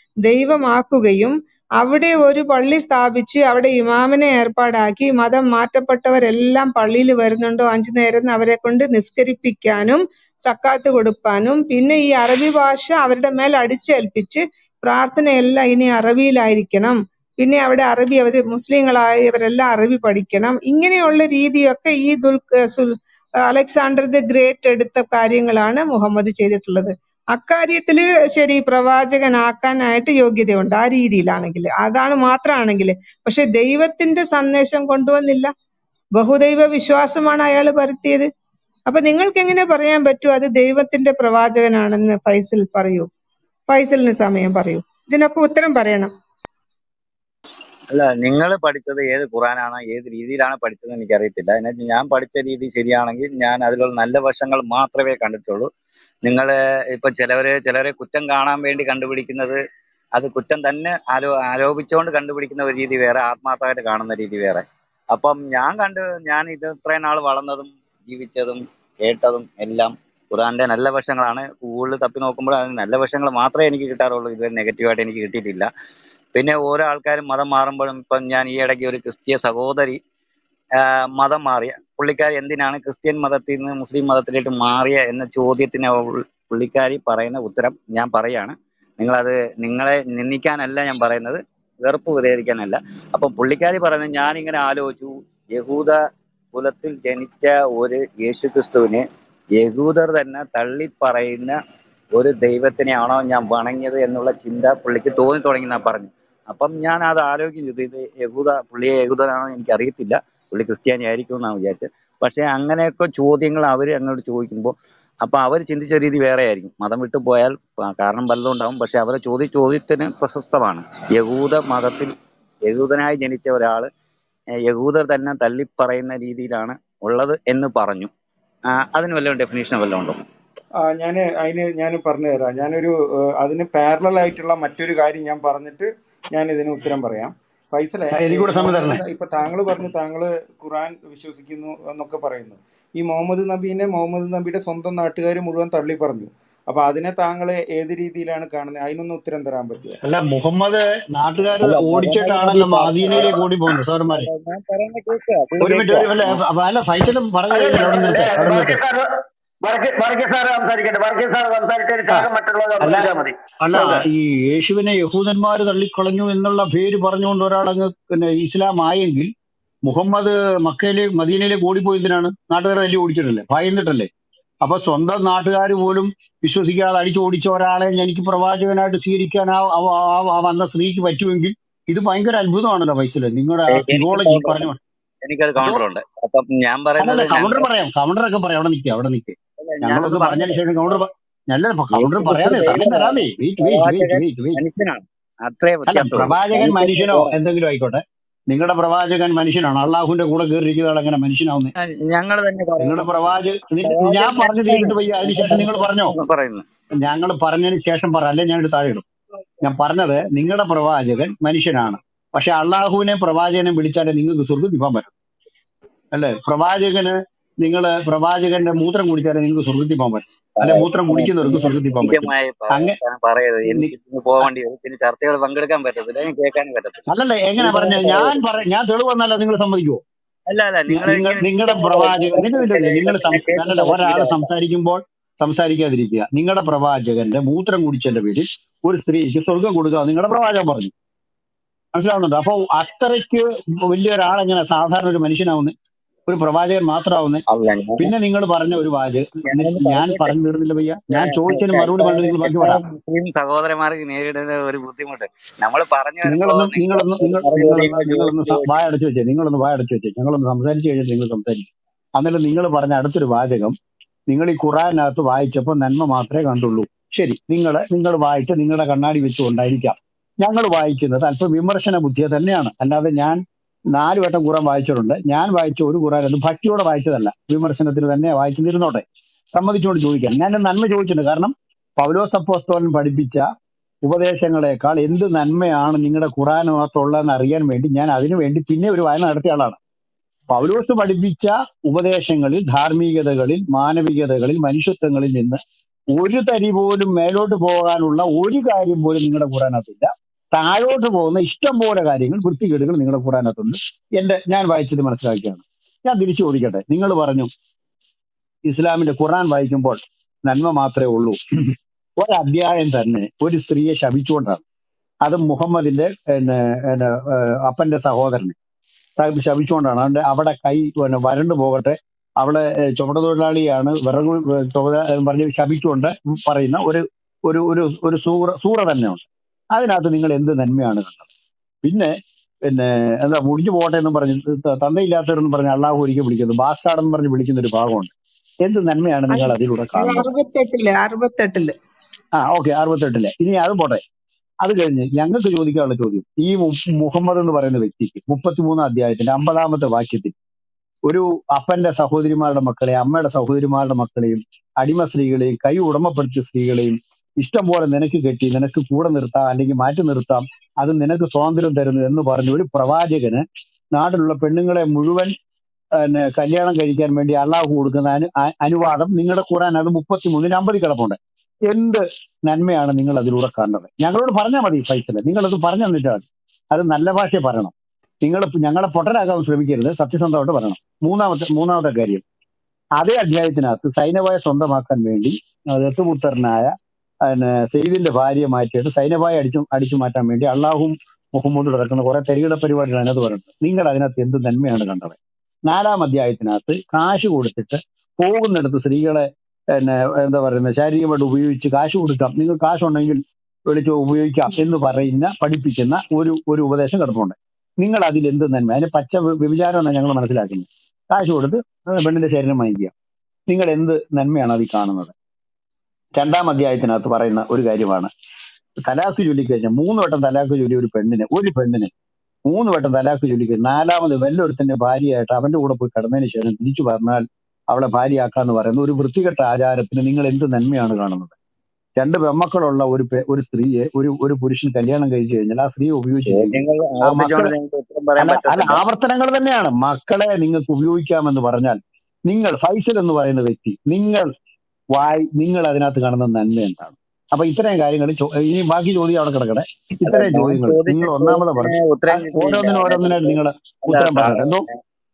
ദൈവമാക്കുകയും അവിടെ ഒരു പള്ളി സ്ഥാപിച്ച് അവിടെ ഇമാമിനെ ഏർപ്പാടാക്കി മതം മാറ്റപ്പെട്ടവരെല്ലാം പള്ളിയിൽ വരുന്നുണ്ടോ അഞ്ചു നേരം അവരെ കൊണ്ട് നിസ്കരിപ്പിക്കാനും സക്കാത്ത് കൊടുക്കാനും പിന്നെ ഈ അറബി ഭാഷ അവരുടെ മേൽ അടിച്ചേൽപ്പിച്ച് പ്രാർത്ഥനയെല്ലാം ഇനി അറബിയിലായിരിക്കണം പിന്നെ അവിടെ അറബി അവര് മുസ്ലിങ്ങളായവരെല്ലാം അറബി പഠിക്കണം ഇങ്ങനെയുള്ള രീതിയൊക്കെ ഈ ദുൽ സുൽ അലക്സാണ്ടർ ദി ഗ്രേറ്റ് എടുത്ത കാര്യങ്ങളാണ് മുഹമ്മദ് ചെയ്തിട്ടുള്ളത് അക്കാര്യത്തില് ശരി പ്രവാചകനാക്കാനായിട്ട് യോഗ്യതയുണ്ട് ആ രീതിയിലാണെങ്കിൽ അതാണ് മാത്രമാണെങ്കിൽ പക്ഷെ ദൈവത്തിന്റെ സന്ദേശം കൊണ്ടുവന്നില്ല ബഹുദൈവ വിശ്വാസമാണ് അയാൾ പരത്തിയത് അപ്പൊ നിങ്ങൾക്ക് എങ്ങനെ പറയാൻ പറ്റും അത് ദൈവത്തിന്റെ പ്രവാചകനാണെന്ന് ഫൈസൽ പറയൂ ഫൈസലിന് സമയം പറയൂ ഇതിനൊക്കെ ഉത്തരം പറയണം അല്ല നിങ്ങൾ പഠിച്ചത് ഏത് ഖുറാനാണ് ഏത് രീതിയിലാണ് പഠിച്ചത് എനിക്കറിയത്തില്ല എന്നുവെച്ചാൽ ഞാൻ പഠിച്ച രീതി ശരിയാണെങ്കിൽ ഞാൻ അതിലുള്ള നല്ല വശങ്ങൾ മാത്രമേ കണ്ടിട്ടുള്ളൂ നിങ്ങൾ ഇപ്പൊ ചിലവര് ചിലരെ കുറ്റം കാണാൻ വേണ്ടി കണ്ടുപിടിക്കുന്നത് അത് കുറ്റം തന്നെ ആരോ ആരോപിച്ചുകൊണ്ട് കണ്ടുപിടിക്കുന്ന ഒരു രീതി വേറെ ആത്മാർത്ഥമായിട്ട് കാണുന്ന രീതി വേറെ അപ്പം ഞാൻ കണ്ട് ഞാൻ ഇത് ഇത്രയും നാൾ വളർന്നതും ജീവിച്ചതും കേട്ടതും എല്ലാം ഖുറാന്റെ നല്ല വശങ്ങളാണ് ഗൂഗിളിൽ തപ്പി നോക്കുമ്പോൾ അതിന് നല്ല വശങ്ങൾ മാത്രമേ എനിക്ക് കിട്ടാറുള്ളൂ ഇതുവരെ നെഗറ്റീവായിട്ട് എനിക്ക് കിട്ടിയിട്ടില്ല പിന്നെ ഓരോ ആൾക്കാരും മതം മാറുമ്പോഴും ഇപ്പം ഞാൻ ഈ ഇടയ്ക്ക് ഒരു ക്രിസ്തീയ സഹോദരി ആ, മതം മാറിയ പുള്ളിക്കാരി എന്തിനാണ് ക്രിസ്ത്യൻ മതത്തിൽ നിന്ന് മുസ്ലിം മതത്തിലേക്ക് മാറിയ എന്ന ചോദ്യത്തിന് അവൾ- പുള്ളിക്കാരി പറയുന്ന ഉത്തരം ഞാൻ പറയാണ് നിങ്ങളത് നിങ്ങളെ നിന്ദിക്കാനല്ല ഞാൻ പറയുന്നത് വെറുപ്പ് വിതരിക്കാനല്ല അപ്പം പുള്ളിക്കാരി പറയുന്നത് ഞാനിങ്ങനെ ആലോചിച്ചു യഹൂദ കുലത്തിൽ ജനിച്ച ഒരു യേശുക്രിസ്തുവിനെ യഹൂദർ തന്നെ തള്ളിപ്പറയുന്ന ഒരു ദൈവത്തിനെയാണോ ഞാൻ വണങ്ങിയത് എന്നുള്ള ചിന്ത പുള്ളിക്ക് തോന്നി തുടങ്ങി എന്നാ പറഞ്ഞു അപ്പം ഞാൻ അത് ആലോചിക്കും ചെയ്തു ഇത് യഹൂദ പുള്ളിയെ യഹൂദനാണോ എനിക്ക് അറിയത്തില്ല പുള്ളി ക്രിസ്ത്യാനി ആയിരിക്കും എന്നാണ് വിചാരിച്ചത് പക്ഷെ അങ്ങനെയൊക്കെ ചോദ്യങ്ങൾ അവർ അങ്ങോട്ട് ചോദിക്കുമ്പോൾ അപ്പൊ അവർ ചിന്തിച്ച രീതി വേറെ ആയിരിക്കും മതം വിട്ടു പോയാൽ ആ, കാരണം പലതും ഉണ്ടാവും പക്ഷെ അവരെ ചോദ്യ ചോദ്യത്തിന് പ്രശസ്തമാണ് യഹൂദ മതത്തിൽ യഹൂദനായി ജനിച്ച ഒരാള് ഏഹ് യഹൂദർ തന്നെ തള്ളിപ്പറയുന്ന രീതിയിലാണ് ഉള്ളത് എന്ന് പറഞ്ഞു ആ, അതിന് വല്ലതും ഡെഫിനേഷൻ വല്ലതും ഉണ്ടോ ആ ഞാൻ അതിന് ഞാൻ പറഞ്ഞു തരാം ഞാനൊരു ഏഹ്, അതിന് പാരലൽ ആയിട്ടുള്ള മറ്റൊരു കാര്യം ഞാൻ പറഞ്ഞിട്ട് ഞാൻ ഇതിന് ഉത്തരം പറയാം ഫൈസലെ ആ, എനിക്കൂടെ സമയം തരണേ മുഹമ്മദ് ഇപ്പൊ താങ്കൾ പറഞ്ഞു താങ്കൾ ഖുറാൻ വിശ്വസിക്കുന്നു എന്നൊക്കെ പറയുന്നു ഈ മുഹമ്മദ് നബീനെ മുഹമ്മദ് നബിയുടെ സ്വന്തം നാട്ടുകാർ മുഴുവൻ തള്ളി പറഞ്ഞു അപ്പൊ അതിനെ താങ്കൾ ഏത് രീതിയിലാണ് കാണുന്നത് അതിനൊന്ന് ഉത്തരം തരാൻ പറ്റുമോ അല്ല മുഹമ്മദ് നാട്ടുകാർ അല്ല മുഹമ്മദ് നബി ഓടിച്ചിട്ടാണല്ലോ പറഞ്ഞ മദീനയിലേക്ക് ഓടി പോകുന്നത് സാറന്മാരെ ഞാൻ പറയുന്ന കേൾക്കുക പുള്ളി ഒരു മിനിറ്റ് കേൾക്കുക ഒരു അല്ല അപ്പൊ അല്ല ഫൈസലും പറഞ്ഞു അതെ കഴിഞ്ഞാൽ അവിടെ നിർത്ത് അവിടെ നിർത്ത് വർഗീസ് സാർ വർഗീസ് സാർ സംസാരിക്കട്ടെ വർഗീസ് സാർ സംസാരിച്ചതിന് ആ ശേഷം മറ്റുള്ളവർ അല്ല സംസാരിച്ചാൽ മതി അല്ല ബ്രദർ ഈ യേശുവിനെ യഹൂദന്മാർ തള്ളിക്കളഞ്ഞു എന്നുള്ള പേര് പറഞ്ഞുകൊണ്ട് ഒരാളങ്ങ് പിന്നെ ഇസ്ലാം ആയെങ്കിൽ മുഹമ്മദ് മക്കയിലെ മദീനയിലേക്ക് ഓടിപ്പോയി എന്തിനാണ് നാട്ടുകാരെ തല്ലി ഓടിച്ചിട്ടല്ലേ ഭയന്നിട്ടല്ലേ അപ്പൊ സ്വന്തം നാട്ടുകാർ പോലും വിശ്വസിക്കാതെ അടിച്ചു ഓടിച്ച ഒരാളെ എനിക്ക് പ്രവാചകനായിട്ട് സ്വീകരിക്കാൻ ആ ആ- ആ- ആ വന്ന സ്ത്രീക്ക് പറ്റുമെങ്കിൽ ഇത് ഭയങ്കര അത്ഭുതമാണല്ലോ ഫൈസല് നിങ്ങളുടെ ആ എ- എനിക്ക് തിയോളജി കൗണ്ടർ പറഞ്ഞു ഉണ്ട് എനിക്കൊരു എന്തോ കൗണ്ടർ ഉണ്ട് അപ്പം ഞാൻ പറയുന്നത് അല്ലല്ല കൗണ്ടർ ഞങ്ങൾ പറയാം കൗണ്ടർ ഒക്കെ പറയാം അവിടെ നിൽക്കുക അവിടെ നിൽക്കുക ഞാനത് ഞങ്ങളൊന്ന് പറഞ്ഞതിന് പറഞ്ഞത് ശേഷം കൗണ്ടർ നല്ല കൗണ്ടർ യേശു പറയാതെ ക്രിസ്തു സമയം ദൈവമാണ് തരാതെ വെയിറ്റ് വെയിറ്റ് വെയിറ്റ് പ്രവാചകൻ വെയിറ്റ് വെയിറ്റ് മനുഷ്യനാണ് അത്രേ അല്ല വ്യത്യാസമുള്ളൂ പ്രവാചകൻ മനുഷ്യന് മനുഷ്യനോ വേറെ എന്തെങ്കിലും ആയിക്കോട്ടെ നിങ്ങളുടെ പ്രവാചകൻ മനുഷ്യനാണ് അള്ളാഹുവിന്റെ കൂടെ കയറിയിരിക്കുന്ന ആൾ എങ്ങനെ മനുഷ്യനാവുന്നേ ഞങ്ങൾ തന്നെ നിങ്ങളുടെ പറയുന്നു പ്രവാചക നി- പ്രവാചകൻ ഞാൻ പറഞ്ഞു മനുഷ്യനാണ് തീർന്നിട്ട് വയ്യ അതിനുശേഷം നിങ്ങൾ പറഞ്ഞോ പറയുന്നു ഞങ്ങൾ പറഞ്ഞതിന് ശേഷം പറ അല്ലെ ഞാൻ താഴെ ഇടും ഞാൻ പറഞ്ഞത് നിങ്ങളുടെ പ്രവാചകൻ മനുഷ്യനാണ് പക്ഷെ അള്ളാഹുവിനെ പ്രവാചകനെ വിളിച്ചാലേ നിങ്ങൾക്ക് സ്വർഗ്ഗത്തിൽ പോകാൻ പറ്റും അല്ലെ പ്രവാചകന് നിങ്ങൾ പ്രവാചകന്റെ മൂത്രം കുടിച്ചാലേ നിങ്ങൾക്ക് സ്വർഗ്ഗത്തിൽ പോകാൻ പറ്റും അല്ലെ മൂത്രം കുടിക്കുന്നവർക്ക് സ്വർഗ്ഗത്തിൽ പോകാൻ പറ്റും കൃത്യമായി അങ്ങ പറയരുത് നി- എനിക്ക് ഇന്ന് പോകേണ്ടി വരും പിന്നെ ചർച്ചകൾ പങ്കെടുക്കാൻ പറ്റത്തില്ല എനിക്ക് കേൾക്കാനും പറ്റത്തില്ല അല്ലല്ല എങ്ങനെ പറഞ്ഞ ഇതാണ് ഞാൻ പറയരുത് പറ ഞാൻ തെളിവ് വന്നല്ല നിങ്ങൾ സമ്മതിക്കുമോ അല്ല അല്ല നിങ്ങൾ നിങ്ങൾ ഇങ്ങനെ നിങ്ങളുടെ ഇങ്ങനെ പ്രവാചകൻ പറയുന്നത് നിങ്ങൾ ഇല്ല നിങ്ങൾ ഞാൻ സംസ കേൾക്കുന്ന അല്ലല്ല ഒരാൾ ബുദ്ധിമുട്ടാണ് സംസാരിക്കുമ്പോൾ സംസാരിക്കാതിരിക്കുക നിങ്ങളുടെ പ്രവാചകന്റെ മൂത്രം കുടിച്ചതിന്റെ പേരിൽ ഒരു സ്ത്രീക്ക് സ്വർഗം കൊടുക്കുക നിങ്ങളുടെ പ്രവാചകൻ പറഞ്ഞു മനസ്സിലാവുന്നുണ്ടോ അപ്പൊ അത്രയ്ക്ക് വലിയ ഒരാളെങ്ങനെ സാധാരണ ഒരു മനുഷ്യനാവുന്നത് ഒരു പ്രവാചകൻ മാത്രമാവുന്നത് അല്ല ഞാൻ പിന്നെ നിങ്ങൾ പറഞ്ഞ ഒരു വാചകം ഞാനൊന്ന് ഞാൻ പറഞ്ഞോട്ടെ പറഞ്ഞു തീർന്നില്ല ഭയ്യ ഞാൻ ഞാൻ ചോദിച്ചതിന് മറുപടി പറഞ്ഞിട്ട് നിങ്ങൾ ബാക്കി പറ മുസ്ലിം സഹോദരന്മാർക്ക് നേരിടുന്ന ഒരു ബുദ്ധിമുട്ട് നമ്മൾ പറഞ്ഞു വരുമ്പോ നിങ്ങളൊന്ന് നിങ്ങൾ നിങ്ങളൊന്ന് നിങ്ങൾ മറുചോദ്യങ്ങൾ നിങ്ങളൊന്ന് നിങ്ങളൊന്ന് ചോദിച്ച് സ- ചോദിച്ച് വായടച്ചു വെച്ചേ നിങ്ങളൊന്ന് വായടച്ചു വെച്ചേ ഞങ്ങളൊന്ന് സംസാരിച്ചു കഴിഞ്ഞിട്ട് നിങ്ങൾ സംസാരിച്ചു അന്നേരം നിങ്ങൾ പറഞ്ഞ അടുത്തൊരു വാചകം നിങ്ങൾ ഈ ഖുറാനകത്ത് വായിച്ചപ്പോൾ നന്മ മാത്രമേ കണ്ടുള്ളൂ ശരി നിങ്ങൾ നിങ്ങൾ വായിച്ച നിങ്ങളുടെ കണ്ണാടി വെച്ചുകൊണ്ടായിരിക്കാം ഞങ്ങൾ വായിക്കുന്നത് അല്പം വിമർശന ബുദ്ധിയെ തന്നെയാണ് അല്ലാതെ ഞാൻ നാല് വട്ടം ഖുറാൻ വായിച്ചിട്ടുണ്ട് ഞാൻ വായിച്ച ഒരു ഖുറാൻ അത് ഭക്തിയോടെ വായിച്ചതല്ല വിമർശനത്തിന് തന്നെ വായിച്ചിരുന്നോട്ടെ സമ്മതിച്ചുകൊണ്ട് ചോദിക്കാം ഞാൻ നന്മ ചോദിച്ചിട്ടുണ്ട് കാരണം പൗലോസ് അപ്പോസ്തോലൻ പഠിപ്പിച്ച ഉപദേശങ്ങളെക്കാൾ എന്ത് നന്മയാണ് നിങ്ങളുടെ ഖുറാനകത്തുള്ളതെന്ന് അറിയാൻ വേണ്ടി ഞാൻ അതിനു വേണ്ടി പിന്നെ ഒരു വായന നടത്തിയ ആളാണ് പൗലോസ് പഠിപ്പിച്ച ഉപദേശങ്ങളിൽ ധാർമ്മികതകളിൽ മാനവികതകളിൽ മനുഷ്യത്വങ്ങളിൽ നിന്ന് ഒരു തരി പോലും മേലോട്ട് പോകാനുള്ള ഒരു കാര്യം പോലും നിങ്ങളുടെ ഖുറാനകത്തില്ല താഴോട്ട് പോകുന്ന ഇഷ്ടം പോലെ കാര്യങ്ങൾ വൃത്തികേടുകൾ നിങ്ങളുടെ ഖുറാനകത്തുണ്ട് എന്റെ ഞാൻ വായിച്ചത് മനസ്സിലാക്കിയാണ് ഞാൻ തിരിച്ചു ചോദിക്കട്ടെ നിങ്ങൾ പറഞ്ഞു ഇസ്ലാമിന്റെ ഖുറാൻ വായിക്കുമ്പോൾ നന്മ മാത്രമേ ഉള്ളൂ ഒരധ്യായം തന്നെ ഒരു സ്ത്രീയെ ശപിച്ചുകൊണ്ടാണ് അത് മുഹമ്മദിന്റെ പിന്നെ, പിന്നെ, ഏഹ്, അപ്പന്റെ സഹോദരനെ ശ- ശപിച്ചുകൊണ്ടാണ് അതുകൊണ്ട് അവിടെ കൈ പിന്നെ വരണ്ടു പോകട്ടെ അവളെ ഏഹ്, ചുമട്ടുതൊഴിലാളിയാണ് വിറക് ചുമത പറഞ്ഞ് ശപിച്ചുകൊണ്ട് പറയുന്ന ഒരു ഒരു ഒരു ഒരു സൂറ സൂറ തന്നെയുണ്ട് അതിനകത്ത് നിങ്ങൾ എന്ത് നന്മയാണ് കണ്ടത് പിന്നെ പിന്നെ എന്താ മുടിഞ്ഞു പോകട്ടെ എന്ന് പറഞ്ഞ് ത- തന്തയില്ലാത്തവരെന്ന് പറഞ്ഞ് അള്ളാഹു ഒരിക്കൽ വിളിക്കുന്നത് ബാസ്റ്റാർഡെന്ന് പറഞ്ഞ് വിളിക്കുന്ന ഒരു ഭാഗമുണ്ട് എന്ത് നന്മയാണ് അത് നിങ്ങൾ അതിലൂടെ അത് കാണുന്നത് അറുപത്തെട്ടില് അറുപത്തെട്ടില് ആ ഓക്കെ അറുപത്തെട്ടിലെ ഇനി അത് പോട്ടെ അത് കഴിഞ്ഞ് ഞങ്ങൾക്ക് ചോദിക്കാനുള്ള ചോദ്യം ഈ മു- മുഹമ്മദ് എന്ന് പറയുന്ന വ്യക്തിക്ക് മുപ്പത്തിമൂന്നാം അധ്യായത്തിന്റെ അമ്പതാമത്തെ വാക്യത്തിൽ ഒരു അപ്പന്റെ സഹോദരിമാരുടെ മക്കളെ അമ്മയുടെ സഹോദരിമാരുടെ മക്കളെയും അടിമ സ്ത്രീകളെയും കൈ ഉടമപ്പെടുത്തിയ സ്ത്രീകളെയും ഇഷ്ടം പോലെ നിനക്ക് കെട്ടി നിനക്ക് കൂടെ നിർത്താം അല്ലെങ്കിൽ മാറ്റി നിർത്താം അത് നിനക്ക് സ്വാതന്ത്ര്യം തരുന്നു എന്ന് പറഞ്ഞ ഒരു പ്രവാചകന് നാട്ടിലുള്ള പെണ്ണുങ്ങളെ മുഴുവൻ പിന്നെ കല്യാണം കഴിക്കാൻ വേണ്ടി അള്ളാഹു കൊടുക്കുന്ന അനു അ- അനുവാദം നിങ്ങളുടെ ഖുറാൻ അത് മുപ്പത്തിമൂന്നിന് അമ്പതിൽ കിടപ്പുണ്ട് എന്ത് നന്മയാണ് നിങ്ങൾ അതിലൂടെ കണ്ടത് ഞങ്ങളോട് പറഞ്ഞാൽ മതി ഫൈസല് നിങ്ങളത് പറഞ്ഞു തന്നിട്ടാൽ മതി അത് നല്ല ഭാഷയെ പറയണം നിങ്ങൾ ഞങ്ങളെ പൊട്ടനാക്കാൻ ശ്രമിക്കരുത് സത്യസന്ധമായിട്ട് പറയണം മൂന്നാമത്തെ മൂന്നാമത്തെ കാര്യം അതേ അധ്യായത്തിനകത്ത് സൈനവായ സ്വന്തമാക്കാൻ വേണ്ടി ആ, ദത്തുപുത്രനായ പിന്നെ സെയ്ദിന്റെ ഭാര്യയെ മാറ്റിയിട്ട് സൈനവായ അടിച്ചു അടിച്ചു മാറ്റാൻ വേണ്ടി അള്ളാഹും മുഹമ്മദും നടക്കുന്ന കുറെ തെരുകിട പരിപാടികൾ അതിനകത്ത് പറയുന്നത് നിങ്ങൾ അതിനകത്ത് എന്ത് നന്മയാണ് കണ്ടത് നാലാം അധ്യായത്തിനകത്ത് കാശ് കൊടുത്തിട്ട് പോകുന്നിടത്ത് സ്ത്രീകളെ പിന്നെ എന്താ പറയുന്നത് ശാരീരികമായിട്ട് ഉപയോഗിച്ച് കാശ് കൊടുക്കാം നിങ്ങൾ കാശുണ്ടെങ്കിൽ വിളിച്ച് ഉപയോഗിക്കാം എന്ന് പറയുന്ന പഠിപ്പിക്കുന്ന ഒരു ഒരു ഉപദേശം കിടപ്പുണ്ട് നിങ്ങൾ അതിൽ എന്ത് നന്മ അതിന് പച്ച വ്യ- വ്യഭിചാരം എന്നാണ് ഞങ്ങൾ മനസ്സിലാക്കുന്നത് കാശ് കൊടുത്ത് പെണ്ണിന്റെ ശരീരം വാങ്ങിക്കുക നിങ്ങൾ എന്ത് നന്മയാണ് അതിൽ കാണുന്നത് രണ്ടാം അധ്യായത്തിനകത്ത് പറയുന്ന ഒരു കാര്യമാണ് തലാഖ് ചൊല്ലിക്കഴിഞ്ഞാൽ മൂന്ന് വട്ടം തലാഖ് ചൊല്ലി ഒരു പെണ്ണിന് ഒരു പെണ്ണിന് മൂന്ന് വട്ടം തലാഖ് ചൊല്ലിക്കഴിഞ്ഞാൽ നാലാമത് വല്ലൊരുത്തിന്റെ ഭാര്യയായിട്ട് അവന്റെ കൂടെ പോയി കിടന്നതിന് ശേഷം തിരിച്ചു പറഞ്ഞാൽ അവളെ ഭാര്യയാക്കാന്ന് പറയുന്ന ഒരു വൃത്തികെട്ട ആചാരത്തിന് നിങ്ങൾ എന്ത് നന്മയാണ് കാണുന്നത് രണ്ട് പെമ്മക്കളുള്ള ഒരു പെ- ഒരു സ്ത്രീയെ ഒരു ഒരു പുരുഷൻ കല്യാണം കഴിച്ചു കഴിഞ്ഞാൽ ആ സ്ത്രീ ഉപയോഗിച്ചില്ലെങ്കിൽ ചോദ്യങ്ങൾ ആ ആവർത്തിച്ചുകൊണ്ട് മക്കളെ നിങ്ങൾക്ക് ഉത്തരം പറയാൻ അല്ല അല്ല പറ്റത്തില്ല ആവർത്തനങ്ങൾ തന്നെയാണ് മക്കളെ നിങ്ങൾക്ക് ഉപയോഗിക്കാമെന്ന് പറഞ്ഞാൽ നിങ്ങൾ ഫൈസൽ എന്ന് പറയുന്ന വ്യക്തി നിങ്ങൾ വായി നിങ്ങൾ അതിനകത്ത് കാണുന്ന നന്മ എന്താണ് അപ്പൊ ഇത്രയും കാര്യങ്ങൾ ചോ- ഇനി ബാക്കി ചോദ്യം അവിടെ കിടക്കട്ടെ അല്ല ഇത്രയും ഞാൻ ചോദ്യങ്ങൾ ചോദിച്ച നിങ്ങൾ ഒന്നാമത് പറഞ്ഞു ചോദ്യത്തിന് ഉത്തരം ആ, കിട്ടിയില്ല ഓരോന്നിനും ഓരോന്നിനായിട്ട് നിങ്ങൾ അല്ല ഉത്തരം സാറേ പറഞ്ഞിട്ട് എന്തോ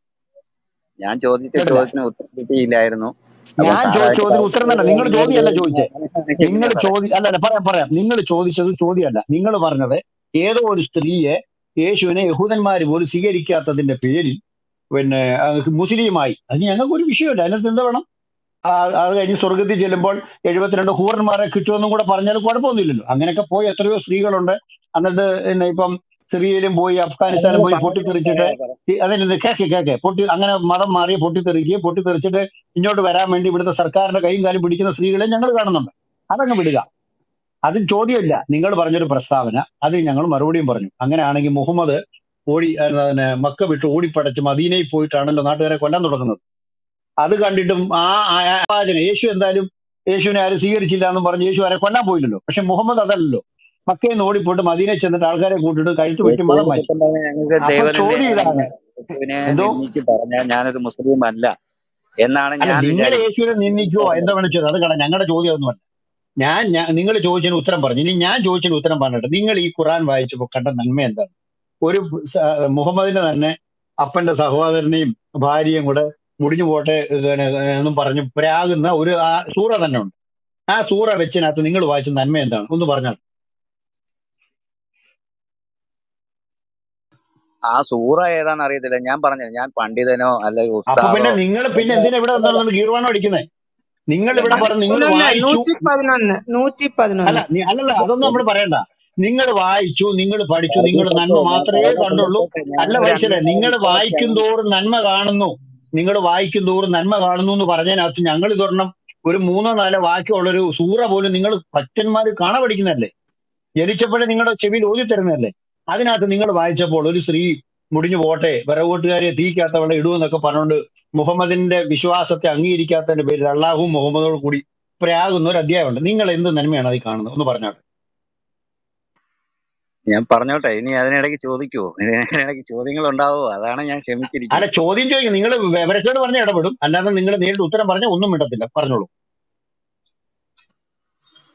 ഞാൻ ചോദിച്ച കേട്ടില്ല ചോദ്യത്തിന് ഉത്തരം കിട്ടിയില്ലായിരുന്നു അപ്പൊ ഞാൻ ചോദിച്ച സാറായിട്ട് ചോദ്യത്തിന് ഉത്തരം തന്നെ നിങ്ങൾ ചോദ്യമല്ല ചോദിച്ചേ കേൾക്കില്ല നിങ്ങൾ സാറേ ചോദി അല്ല അല്ല പറയാം പറയാം നിങ്ങൾ ചോദിച്ചത് ചോദ്യമല്ല നിങ്ങൾ പറഞ്ഞത് ഏതോ ഒരു സ്ത്രീയെ യേശുവിനെ യഹൂദന്മാർ പോലും സ്വീകരിക്കാത്തതിന്റെ പേരിൽ പിന്നെ ആ, മുസ്ലിമായി അത് ഞങ്ങൾക്ക് ഒരു വിഷയമില്ല അതിനകത്ത് എന്താ വേണം ആ, അത് കഴിഞ്ഞ് സ്വർഗത്തിൽ ചെല്ലുമ്പോൾ എഴുപത്തിരണ്ട് ഹൂറന്മാരെ കിട്ടുമെന്നും കൂടെ പറഞ്ഞാൽ കുഴപ്പമൊന്നുമില്ലല്ലോ അങ്ങനെയൊക്കെ പോയി എത്രയോ സ്ത്രീകളുണ്ട് എന്നിട്ട് പിന്നെ ഇപ്പം സിറിയയിലും പോയി അഫ്ഗാനിസ്ഥാനിലും അങ്ങനെ പോയി പറഞ്ഞിട്ട് പൊട്ടിത്തെറിച്ചിട്ട് പറയാ സാറേ ഈ- അതിന് കേക്കെ കേക്കെ പൊട്ടി അങ്ങനെ മതം മാറി പൊട്ടിത്തെറിക്കുകയും പൊട്ടിത്തെറിച്ചിട്ട് ഇങ്ങോട്ട് വരാൻ വേണ്ടി ഇവിടുത്തെ സർക്കാരിന്റെ കൈയും കാലും പിടിക്കുന്ന സ്ത്രീകളെ ഞങ്ങൾ കാണുന്നുണ്ട് അതങ്ങ് വിടുക അതിൽ ചോദ്യമില്ല നിങ്ങൾ പറഞ്ഞൊരു പ്രസ്താവന അതിൽ ഞങ്ങൾ മറുപടിയും പറഞ്ഞു അങ്ങനെയാണെങ്കിൽ മുഹമ്മദ് ഓടി ആ, പിന്നെ മക്ക വിട്ട് ഓടിപ്പടച്ച് മദീനയിൽ പോയിട്ടാണല്ലോ നാട്ടുകാരെ കൊല്ലാൻ തുടങ്ങുന്നത് അത് കണ്ടിട്ടും ആ ആ- ആ വാചകം യേശു എന്തായാലും യേശുവിനെ ആരും സ്വീകരിച്ചില്ല എന്ന് പറഞ്ഞ് യേശു ആരെ കൊല്ലാൻ പോയില്ലല്ലോ പക്ഷെ മുഹമ്മദ് അതല്ലല്ലോ മക്കയിൽ നിന്ന് ഓടിപ്പോയിട്ട് മദീനയിൽ ചെന്നിട്ട് ആൾക്കാരെ കൂട്ടിട്ട് കഴുത്ത് വെട്ടി മതം യേശുവിനെ മാറ്റി കുറ്റം പറഞ്ഞാൽ ഞങ്ങൾക്ക് അപ്പൊ ദൈവം ചോദ്യം ഇതാണ് യേശുവിനെ എന്തോ നിന്ദിച്ച് പറഞ്ഞാൽ ഞാനൊരു മുസ്ലിം അല്ല എന്നാണ് അല്ല ഞാൻ നിങ്ങൾ വിചാരിക്കുന്നത് യേശുവിനെ നിന്ദിക്കുവോ എന്താ വേണിച്ചത് അത് കട ഞങ്ങളുടെ ചോദ്യമൊന്നുമല്ല ഞാൻ നിങ്ങൾ ചോദിച്ചതിന് ഉത്തരം പറഞ്ഞു ഇനി ഞാൻ ചോദിച്ചതിന് ഉത്തരം പറഞ്ഞിട്ട് നിങ്ങൾ ഈ ഖുറാൻ വായിച്ചപ്പോൾ കണ്ട നന്മ എന്താണ് ഒരു സ- മുഹമ്മദിന്റെ തന്നെ അപ്പന്റെ സഹോദരനെയും ഭാര്യയും കൂടെ മുടിഞ്ഞു പോട്ടെ ഏഹ് എന്നും പറഞ്ഞ് പ്രാകുന്ന ഒരു ആ സൂറ തന്നെ ഉണ്ട് ആ സൂറ വെച്ചിനകത്ത് നിങ്ങൾ വായിച്ച നന്മ എന്താണ് ഒന്ന് പറഞ്ഞാൽ ആ സൂറ ഏതാന്ന് അറിയത്തില്ല ഞാൻ പറഞ്ഞു ഞാൻ പണ്ഡിതനോ അല്ലെങ്കിൽ അപ്പൊ പിന്നെ ഉസ്താദോ നിങ്ങൾ പിന്നെ ഒന്നും എന്തിനാ ഇവിടെ അതല്ല വന്നോണ്ട് ഗീർവാണം അടിക്കുന്നത് നിങ്ങൾ അല്ല ഇവിടെ ഞാൻ പറഞ്ഞു നിങ്ങൾ പതിനൊന്ന് വായിച്ചു നൂറ്റി പതിനൊന്ന് നൂറ്റി അല്ല പതിനൊന്ന് നീ അല്ലല്ല അല്ല അതൊന്നും നമ്മൾ എനി- പറയണ്ട നിങ്ങൾ വായിച്ചു നിങ്ങൾ പഠിച്ചു നിങ്ങൾ പറഞ്ഞോട്ടെ നന്മ ഞാൻ മാത്രമേ പറഞ്ഞ കണ്ടുള്ളൂ കേൾക്കട്ടെ അല്ല ഞാൻ ഒരു വയസ്സിലെ അന്ധമായ നിങ്ങൾ വായിക്കും വിശ്വാസിയാണ് തോറും നന്മ കാണുന്നു നിങ്ങൾ വായിക്കും തോറും നന്മ കാണുന്നു എന്ന് പറഞ്ഞതിനകത്ത് ഞങ്ങൾ ഇതൊരെണ്ണം ഒരു മൂന്നോ നാലോ വാക്യമുള്ളൊരു സൂറ പോലും നിങ്ങൾ ഭക്തന്മാർ കാണാൻ പഠിക്കുന്നതല്ലേ ജനിച്ചപ്പോഴേ നിങ്ങളുടെ ചെവിയിൽ ഓതി തരുന്നതല്ലേ അതിനകത്ത് നിങ്ങൾ വായിച്ചപ്പോൾ ഒരു സ്ത്രീ മുടിഞ്ഞു പോട്ടെ വിറകോട്ടുകാരെ തീക്കാത്തവളെ ഇടുമെന്നൊക്കെ പറഞ്ഞുകൊണ്ട് മുഹമ്മദിന്റെ വിശ്വാസത്തെ അംഗീകരിക്കാത്തതിന്റെ പേരിൽ അള്ളാഹും മുഹമ്മദോട് കൂടി പ്രയാകുന്ന ഒരു അധ്യായമുണ്ട് നിങ്ങൾ എന്ത് നന്മയാണ് അതിൽ കാണുന്നത് ഒന്ന് പറഞ്ഞാൽ ഞാൻ പറഞ്ഞോട്ടെ ഇനി അതിനിടയ്ക്ക് ചോദിക്കുവോ ഇതിനിടയ്ക്ക് ചോദ്യങ്ങൾ ഉണ്ടാവുമോ അതാണ് ഞാൻ അല്ല ക്ഷമിച്ചിരിക്കുന്നത് ചോദ്യം ചോദിക്കും നിങ്ങൾ വിവരക്കേട് പറഞ്ഞ ഇടപെടും അല്ലാതെ നിങ്ങൾ നേരിട്ട് ഉത്തരം പറഞ്ഞാൽ ഒന്നും മിണ്ടത്തില്ല പറഞ്ഞോളൂ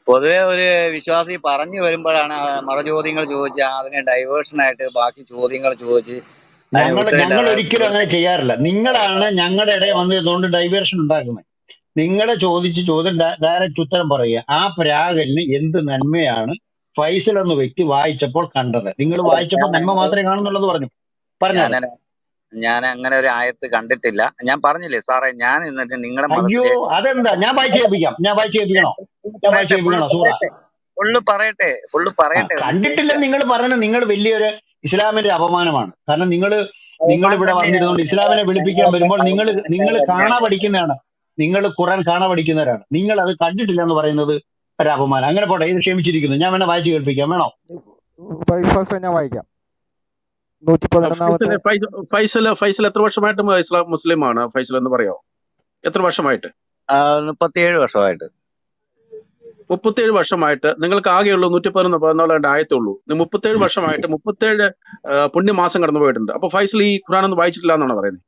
പൊതുവെ ഒരു വിശ്വാസി പറഞ്ഞു വരുമ്പോഴാണ് ആ മറുചോദ്യങ്ങൾ ചോദിച്ച് അതിനെ ഡൈവേർഷൻ ആയിട്ട് ബാക്കി ചോദ്യങ്ങൾ ചോദിച്ച് അതിന് ഞങ്ങൾ ഉത്തരം ഞങ്ങൾ ഇല്ലാതെ ഒരിക്കലും അങ്ങനെ ചെയ്യാറില്ല നിങ്ങളാണ് ഞങ്ങളുടെ ഇടയിൽ വന്ന് ഇതുകൊണ്ട് ഡൈവേർഷൻ ഉണ്ടാക്കുന്നത് നിങ്ങളെ ചോദിച്ച് ചോദ്യം ഡയറക്റ്റ് ഉത്തരം പറയുക ആ പ്രാഗലിന് എന്ത് നന്മയാണ് ഫൈസൽ എന്ന വ്യക്തി വായിച്ചപ്പോൾ കണ്ടത് നിങ്ങൾ അല്ല വായിച്ചപ്പോൾ ഞാൻ നന്മ മാത്രമേ കാണുന്നുള്ളത് പറഞ്ഞു പറഞ്ഞോളൂ ഞാൻ ഞാൻ അങ്ങനെ ഒരു ആയത്ത് കണ്ടിട്ടില്ല ഞാൻ പറഞ്ഞില്ലേ സാറേ ഞാൻ എന്നിട്ട് നിങ്ങളുടെ അയ്യോ മതത്തിലെ അതെന്താ ഞാൻ വായിച്ചു കേൾപ്പിക്കാം ഞാൻ വായിച്ചു കേൾപ്പിക്കണോ ഞാൻ വായിച്ചു പറയട്ടെ ഫുള്ള് കേൾപ്പിക്കണോ സൂറ പറയട്ടെ ഫുള്ള് പറയട്ടെ ഫുള്ള് ആ, പറയട്ടെ ഒന്ന് കണ്ടിട്ടില്ല കേൾക്കുക നിങ്ങൾ പറഞ്ഞത് നിങ്ങൾ വലിയൊരു ഇസ്ലാമിന്റെ അപമാനമാണ് കാരണം നിങ്ങൾ നിങ്ങൾ അപമാനം ഇവിടെ തന്നെയാണ് വന്നിരുന്നുകൊണ്ട് ഇസ്ലാമിനെ വിളിപ്പിക്കാൻ വരുമ്പോൾ നിങ്ങൾ നിങ്ങൾ കാണാ പഠിക്കുന്നതാണ് നിങ്ങൾ ഖുറാൻ കാണാ പഠിക്കുന്നവരാണ് നിങ്ങൾ അത് കണ്ടിട്ടില്ല എന്ന് പറയുന്നത് ഒരു അപമാനം അങ്ങനെ പോട്ടെ ഇത് ക്ഷമിച്ചിരിക്കുന്നു ഞാൻ വേണേ വായിച്ചു കേൾപ്പിക്കാം വേണോ ഫസ്റ്റ് ഞാൻ വായിക്കാം നൂറ്റി പതിനൊന്നാമത്തെ ഫൈസൽ ഫൈസൽ ഫൈസൽ ഫൈസൽ എത്ര വർഷമായിട്ട് മ- ഇസ്ലാം മുസ്ലിമാണ് ഫൈസൽ എന്ന് പറയോ എത്ര വർഷമായിട്ട് ആ, മുപ്പത്തിയേഴ് വർഷമായിട്ട് മുപ്പത്തേഴ് വർഷമായിട്ട് നിങ്ങൾക്ക് ആകെയുള്ളൂ നൂറ്റി പതിനൊന്ന് പതിനാല് ആയത്തേ ഉള്ളൂ മുപ്പത്തേഴ് വർഷമായിട്ട് മുപ്പത്തേഴ് ആ, പുണ്യമാസം കടന്നു പോയിട്ടുണ്ട് അപ്പൊ ഫൈസൽ ഈ ഖുറാൻ ഒന്നും വായിച്ചിട്ടില്ല എന്നാണ് പറയുന്നത്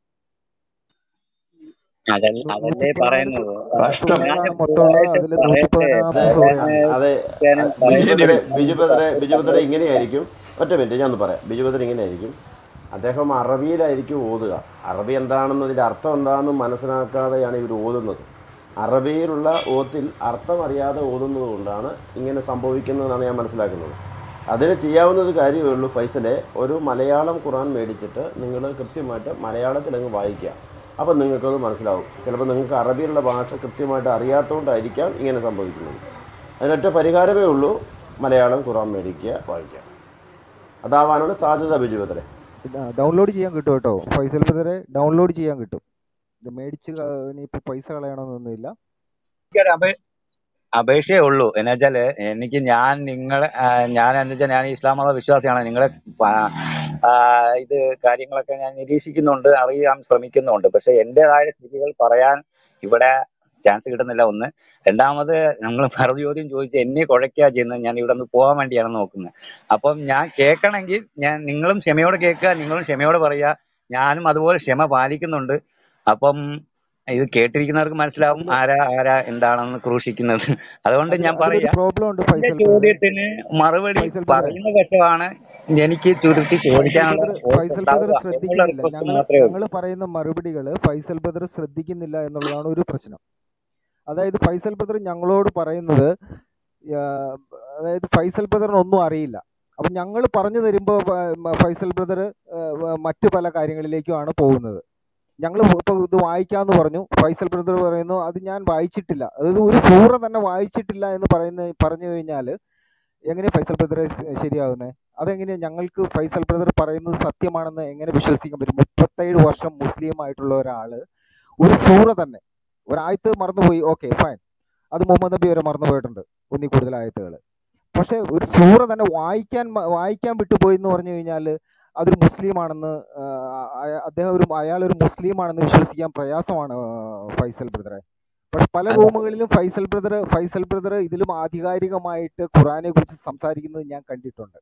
അതല്ല നൂ- അതല്ലേ നൂറ്റി പതിനാല് പറയുന്നത് കഷ്ടം ഞാൻ സൂറകളാണ് മൊത്തമുള്ളത് ഫുള്ളായിട്ട് അതിൽ നൂറ്റി പറയട്ടെ പതിനൊന്നാമത്തെ അതെ സൂറയാണ് അതെ ഞാനും പറയട്ടെ ബിജുപത്രെ ബിജുപത്രെ ബിജുപത്രെ ഇങ്ങനെയായിരിക്കും ഒറ്റ മിനിറ്റ് ഞാൻ ഒന്ന് പറയാം ബിജുപത്രെ ഇങ്ങനെയായിരിക്കും അദ്ദേഹം അറബിയിലായിരിക്കും ഓതുക അറബി എന്താണെന്നതിൻ്റെ അർത്ഥം എന്താണെന്ന് മനസ്സിലാക്കാതെയാണ് ഇവർ ഓതുന്നത് അറബിയിലുള്ള ഓത്തിൽ അർത്ഥം അറിയാതെ ഓതുന്നത് കൊണ്ടാണ് ഇങ്ങനെ സംഭവിക്കുന്നതെന്നാണ് ഞാൻ മനസ്സിലാക്കുന്നത് അതിന് ചെയ്യാവുന്നത് കാര്യമേ ഉള്ളൂ ഫൈസലെ ഒരു മലയാളം ഖുറാൻ മേടിച്ചിട്ട് നിങ്ങൾ കൃത്യമായിട്ട് മലയാളത്തിൽ അങ്ങ് വായിക്കുക അപ്പം നിങ്ങൾക്കത് മനസ്സിലാവും ചിലപ്പോൾ നിങ്ങൾക്ക് അറബിയിലുള്ള ഭാഷ കൃത്യമായിട്ട് അറിയാത്തതുകൊണ്ടായിരിക്കാം ഇങ്ങനെ സംഭവിക്കുന്നത് അതിനൊറ്റ പരിഹാരമേ ഉള്ളൂ മലയാളം ഖുറാൻ മേടിക്കുക വായിക്കുക അതാവാനാണ് സാധ്യത ബിജുപത്രെ ഡൗൺലോഡ് ചെയ്യാൻ കിട്ടും കേട്ടോ ഫൈസൽ ബ്രദറെ ഡൗൺലോഡ് ചെയ്യാൻ കിട്ടും ഇത് മേടിച്ച് ക- ഇനിയിപ്പോ പൈസ കളയണമെന്നൊന്നുമില്ല എനിക്കൊരു അപേ അപേക്ഷയേ ഉള്ളൂ എന്ന് വെച്ചാല് എനിക്ക് ഞാൻ നിങ്ങളെ ആ, ഞാൻ എന്ന് വെച്ചാൽ ഞാൻ ഇസ്ലാം മത വിശ്വാസിയാണ് നിങ്ങളെ പ- ആ, ഇത് കാര്യങ്ങളൊക്കെ ഞാൻ നിരീക്ഷിക്കുന്നുണ്ട് അറിയാൻ ശ്രമിക്കുന്നുണ്ട് പക്ഷെ എന്റേതായ സ്ഥിതികൾ പറയാൻ ഇവിടെ ചാൻസ് കിട്ടുന്നില്ല ഒന്ന് രണ്ടാമത് നമ്മൾ മറു ചോദ്യം ചോദിച്ച് എന്നെ കുഴയ്ക്കുക ചെയ്യുന്നത് ഞാൻ ഇവിടെ നിന്ന് പോകാൻ വേണ്ടിയാണ് നോക്കുന്നത് അപ്പം ഞാൻ കേൾക്കണമെങ്കിൽ ഞാൻ നിങ്ങളും ക്ഷമയോടെ കേൾക്കുക നിങ്ങളും ക്ഷമയോടെ പറയുക ഞാനും അതുപോലെ ക്ഷമ പാലിക്കുന്നുണ്ട് അപ്പം ഇത് കേട്ടിരിക്കുന്നവർക്ക് മനസ്സിലാവും അതില് ആരാ ആരാ എന്താണെന്ന് ക്രൂശിക്കുന്നത് അതുകൊണ്ട് അതിൽ ഞാൻ അതിലൊരു പറയാ പ്രോബ്ലം ഉണ്ട് എന്റെ ഫൈസൽ ബ്രദറെ ചോദ്യത്തിന് മറുപടി ഫൈസൽ ബ്രദറെ പറയുന്ന പക്ഷമാണ് എനിക്ക് ചുരുട്ടി ഫൈസൽ ചോദിക്കാനുള്ള ബ്രദർ വോയിസ് ഫൈസൽ ബ്രദർ ഉണ്ടാവുക എന്നുള്ള ശ്രദ്ധിക്കുന്നില്ല റിക്വസ്റ്റ് ഞങ്ങൾ മാത്രമേ ഉള്ളൂ ഞങ്ങൾ പറയുന്ന മറുപടികൾ ഫൈസൽ ബ്രദർ ശ്രദ്ധിക്കുന്നില്ല എന്നുള്ളതാണ് ഒരു പ്രശ്നം അതായത് ഫൈസൽ ബ്രദർ ഞങ്ങളോട് പറയുന്നത് ആ, അതായത് ഫൈസൽ ബ്രദറിന് ഒന്നും അറിയില്ല അപ്പം ഞങ്ങൾ പറഞ്ഞു തരുമ്പോൾ ഫൈസൽ ബ്രദർ മറ്റു പല കാര്യങ്ങളിലേക്കുമാണ് പോകുന്നത് ഞങ്ങൾ ഇപ്പോൾ ഇത് വായിക്കാമെന്ന് പറഞ്ഞു ഫൈസൽ ബ്രദർ പറയുന്നു അത് ഞാൻ വായിച്ചിട്ടില്ല അതായത് ഒരു സൂറ തന്നെ വായിച്ചിട്ടില്ല എന്ന് പറയുന്ന പറഞ്ഞു കഴിഞ്ഞാൽ എങ്ങനെ ഫൈസൽ ബ്രദറെ ശരിയാകുന്നത് അതെങ്ങനെയാ ഞങ്ങൾക്ക് ഫൈസൽ ബ്രദർ പറയുന്നത് സത്യമാണെന്ന് എങ്ങനെ വിശ്വസിക്കാൻ പറ്റും മുപ്പത്തേഴ് വർഷം മുസ്ലിം ആയിട്ടുള്ള ഒരാള് ഒരു സൂറ തന്നെ ഒരായത്ത് മറന്നുപോയി ഓക്കെ ഫൈൻ അത് മുഹമ്മദ് നബി വരെ മറന്നു പോയിട്ടുണ്ട് ഒന്നി കൂടുതൽ ആയത്തുകൾ പക്ഷെ ഒരു സൂറ തന്നെ വായിക്കാൻ മ- വായിക്കാൻ വിട്ടുപോയി എന്ന് പറഞ്ഞു കഴിഞ്ഞാൽ അതൊരു മുസ്ലിമാണെന്ന് ആ, അയ- അദ്ദേഹം ഒരു അയാൾ ഒരു മുസ്ലിമാണെന്ന് വിശ്വസിക്കാൻ പ്രയാസമാണ് ആ, ഫൈസൽ ബ്രദറെ പക്ഷെ പല അല്ല റൂമുകളിലും ഫൈസൽ ബ്രദർ ഫൈസൽ ബ്രദർ ഇതിലും ആധികാരികമായിട്ട് ഖുറാനെ കുറിച്ച് സംസാരിക്കുന്നത് ഞാൻ കണ്ടിട്ടുണ്ട്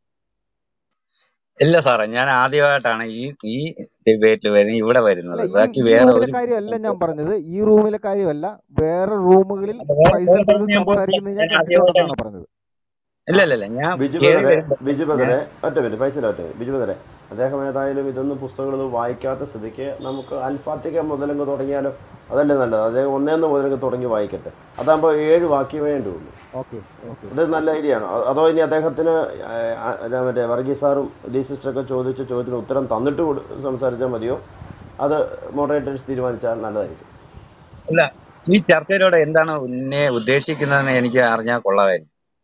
ഇല്ല സാറേ ഞാൻ ആദ്യമായിട്ടാണ് ഈ ഈ ഡിബേറ്റിൽ വരുന്നത് ഇവിടെ അല്ല വരുന്നത് ഈ ബാക്കി ഈ വേറെ റൂമിലെ ഒരു കാര്യമല്ല ഞാൻ പറഞ്ഞത് ഈ റൂമിലെ കാര്യമല്ല വേറെ റൂമുകളിൽ അല്ല, വേറെ ഫൈസൽ വേറെ ബ്രദർ സ്ഥലത്ത് ഞാൻ പോയിട്ടില്ല സംസാരിക്കുന്നത് ഞാൻ ഞാൻ ആദ്യമായിട്ടാണ് കണ്ടിട്ടുണ്ടെന്നാണ് പറഞ്ഞത് ഇല്ല ഇല്ല ഇല്ല ഞാൻ ബിജു കേറി ബദറെ വരുമ്പോ ബിജു ഞാൻ ബദറെ ഒറ്റ മിനിറ്റ് ഫൈസൽ ഒറ്റ മിനിറ്റ് ബിജു ബദറെ അദ്ദേഹം ഏതായാലും ഇതൊന്നും പുസ്തകങ്ങളൊന്നും വായിക്കാത്ത സ്ഥിതിക്ക് നമുക്ക് അൽഫാത്തിക മുതലങ്ങ് തുടങ്ങിയാലോ അതല്ലേ നല്ലത് അദ്ദേഹം ഒന്നേന്ന് മുതലങ്ങ് തുടങ്ങി വായിക്കട്ടെ അതാകുമ്പോൾ ഏഴ് വാക്യമേ ഉള്ളൂ ഓക്കെ ഓക്കെ അത് നല്ല ഐഡിയ ആണ് അ- അതോ ഇനി അദ്ദേഹത്തിന് ആ, ആ, മറ്റേ വർഗീസ് സാറും ലീ സിസ്റ്ററൊക്കെ ചോദിച്ച ചോദ്യത്തിന് ഉത്തരം തന്നിട്ട് കൊടു- സംസാരിച്ചാൽ മതിയോ അത് മോഡറേറ്റേഴ്സ് തീരുമാനിച്ചാൽ നല്ലതായിരിക്കും അല്ല ഈ ചർച്ചയിലൂടെ എന്താണ് ഉന്നെ ഉദ്ദേശിക്കുന്നതെന്ന് എനിക്ക് അറിഞ്ഞാൽ കൊള്ളാമായിരുന്നു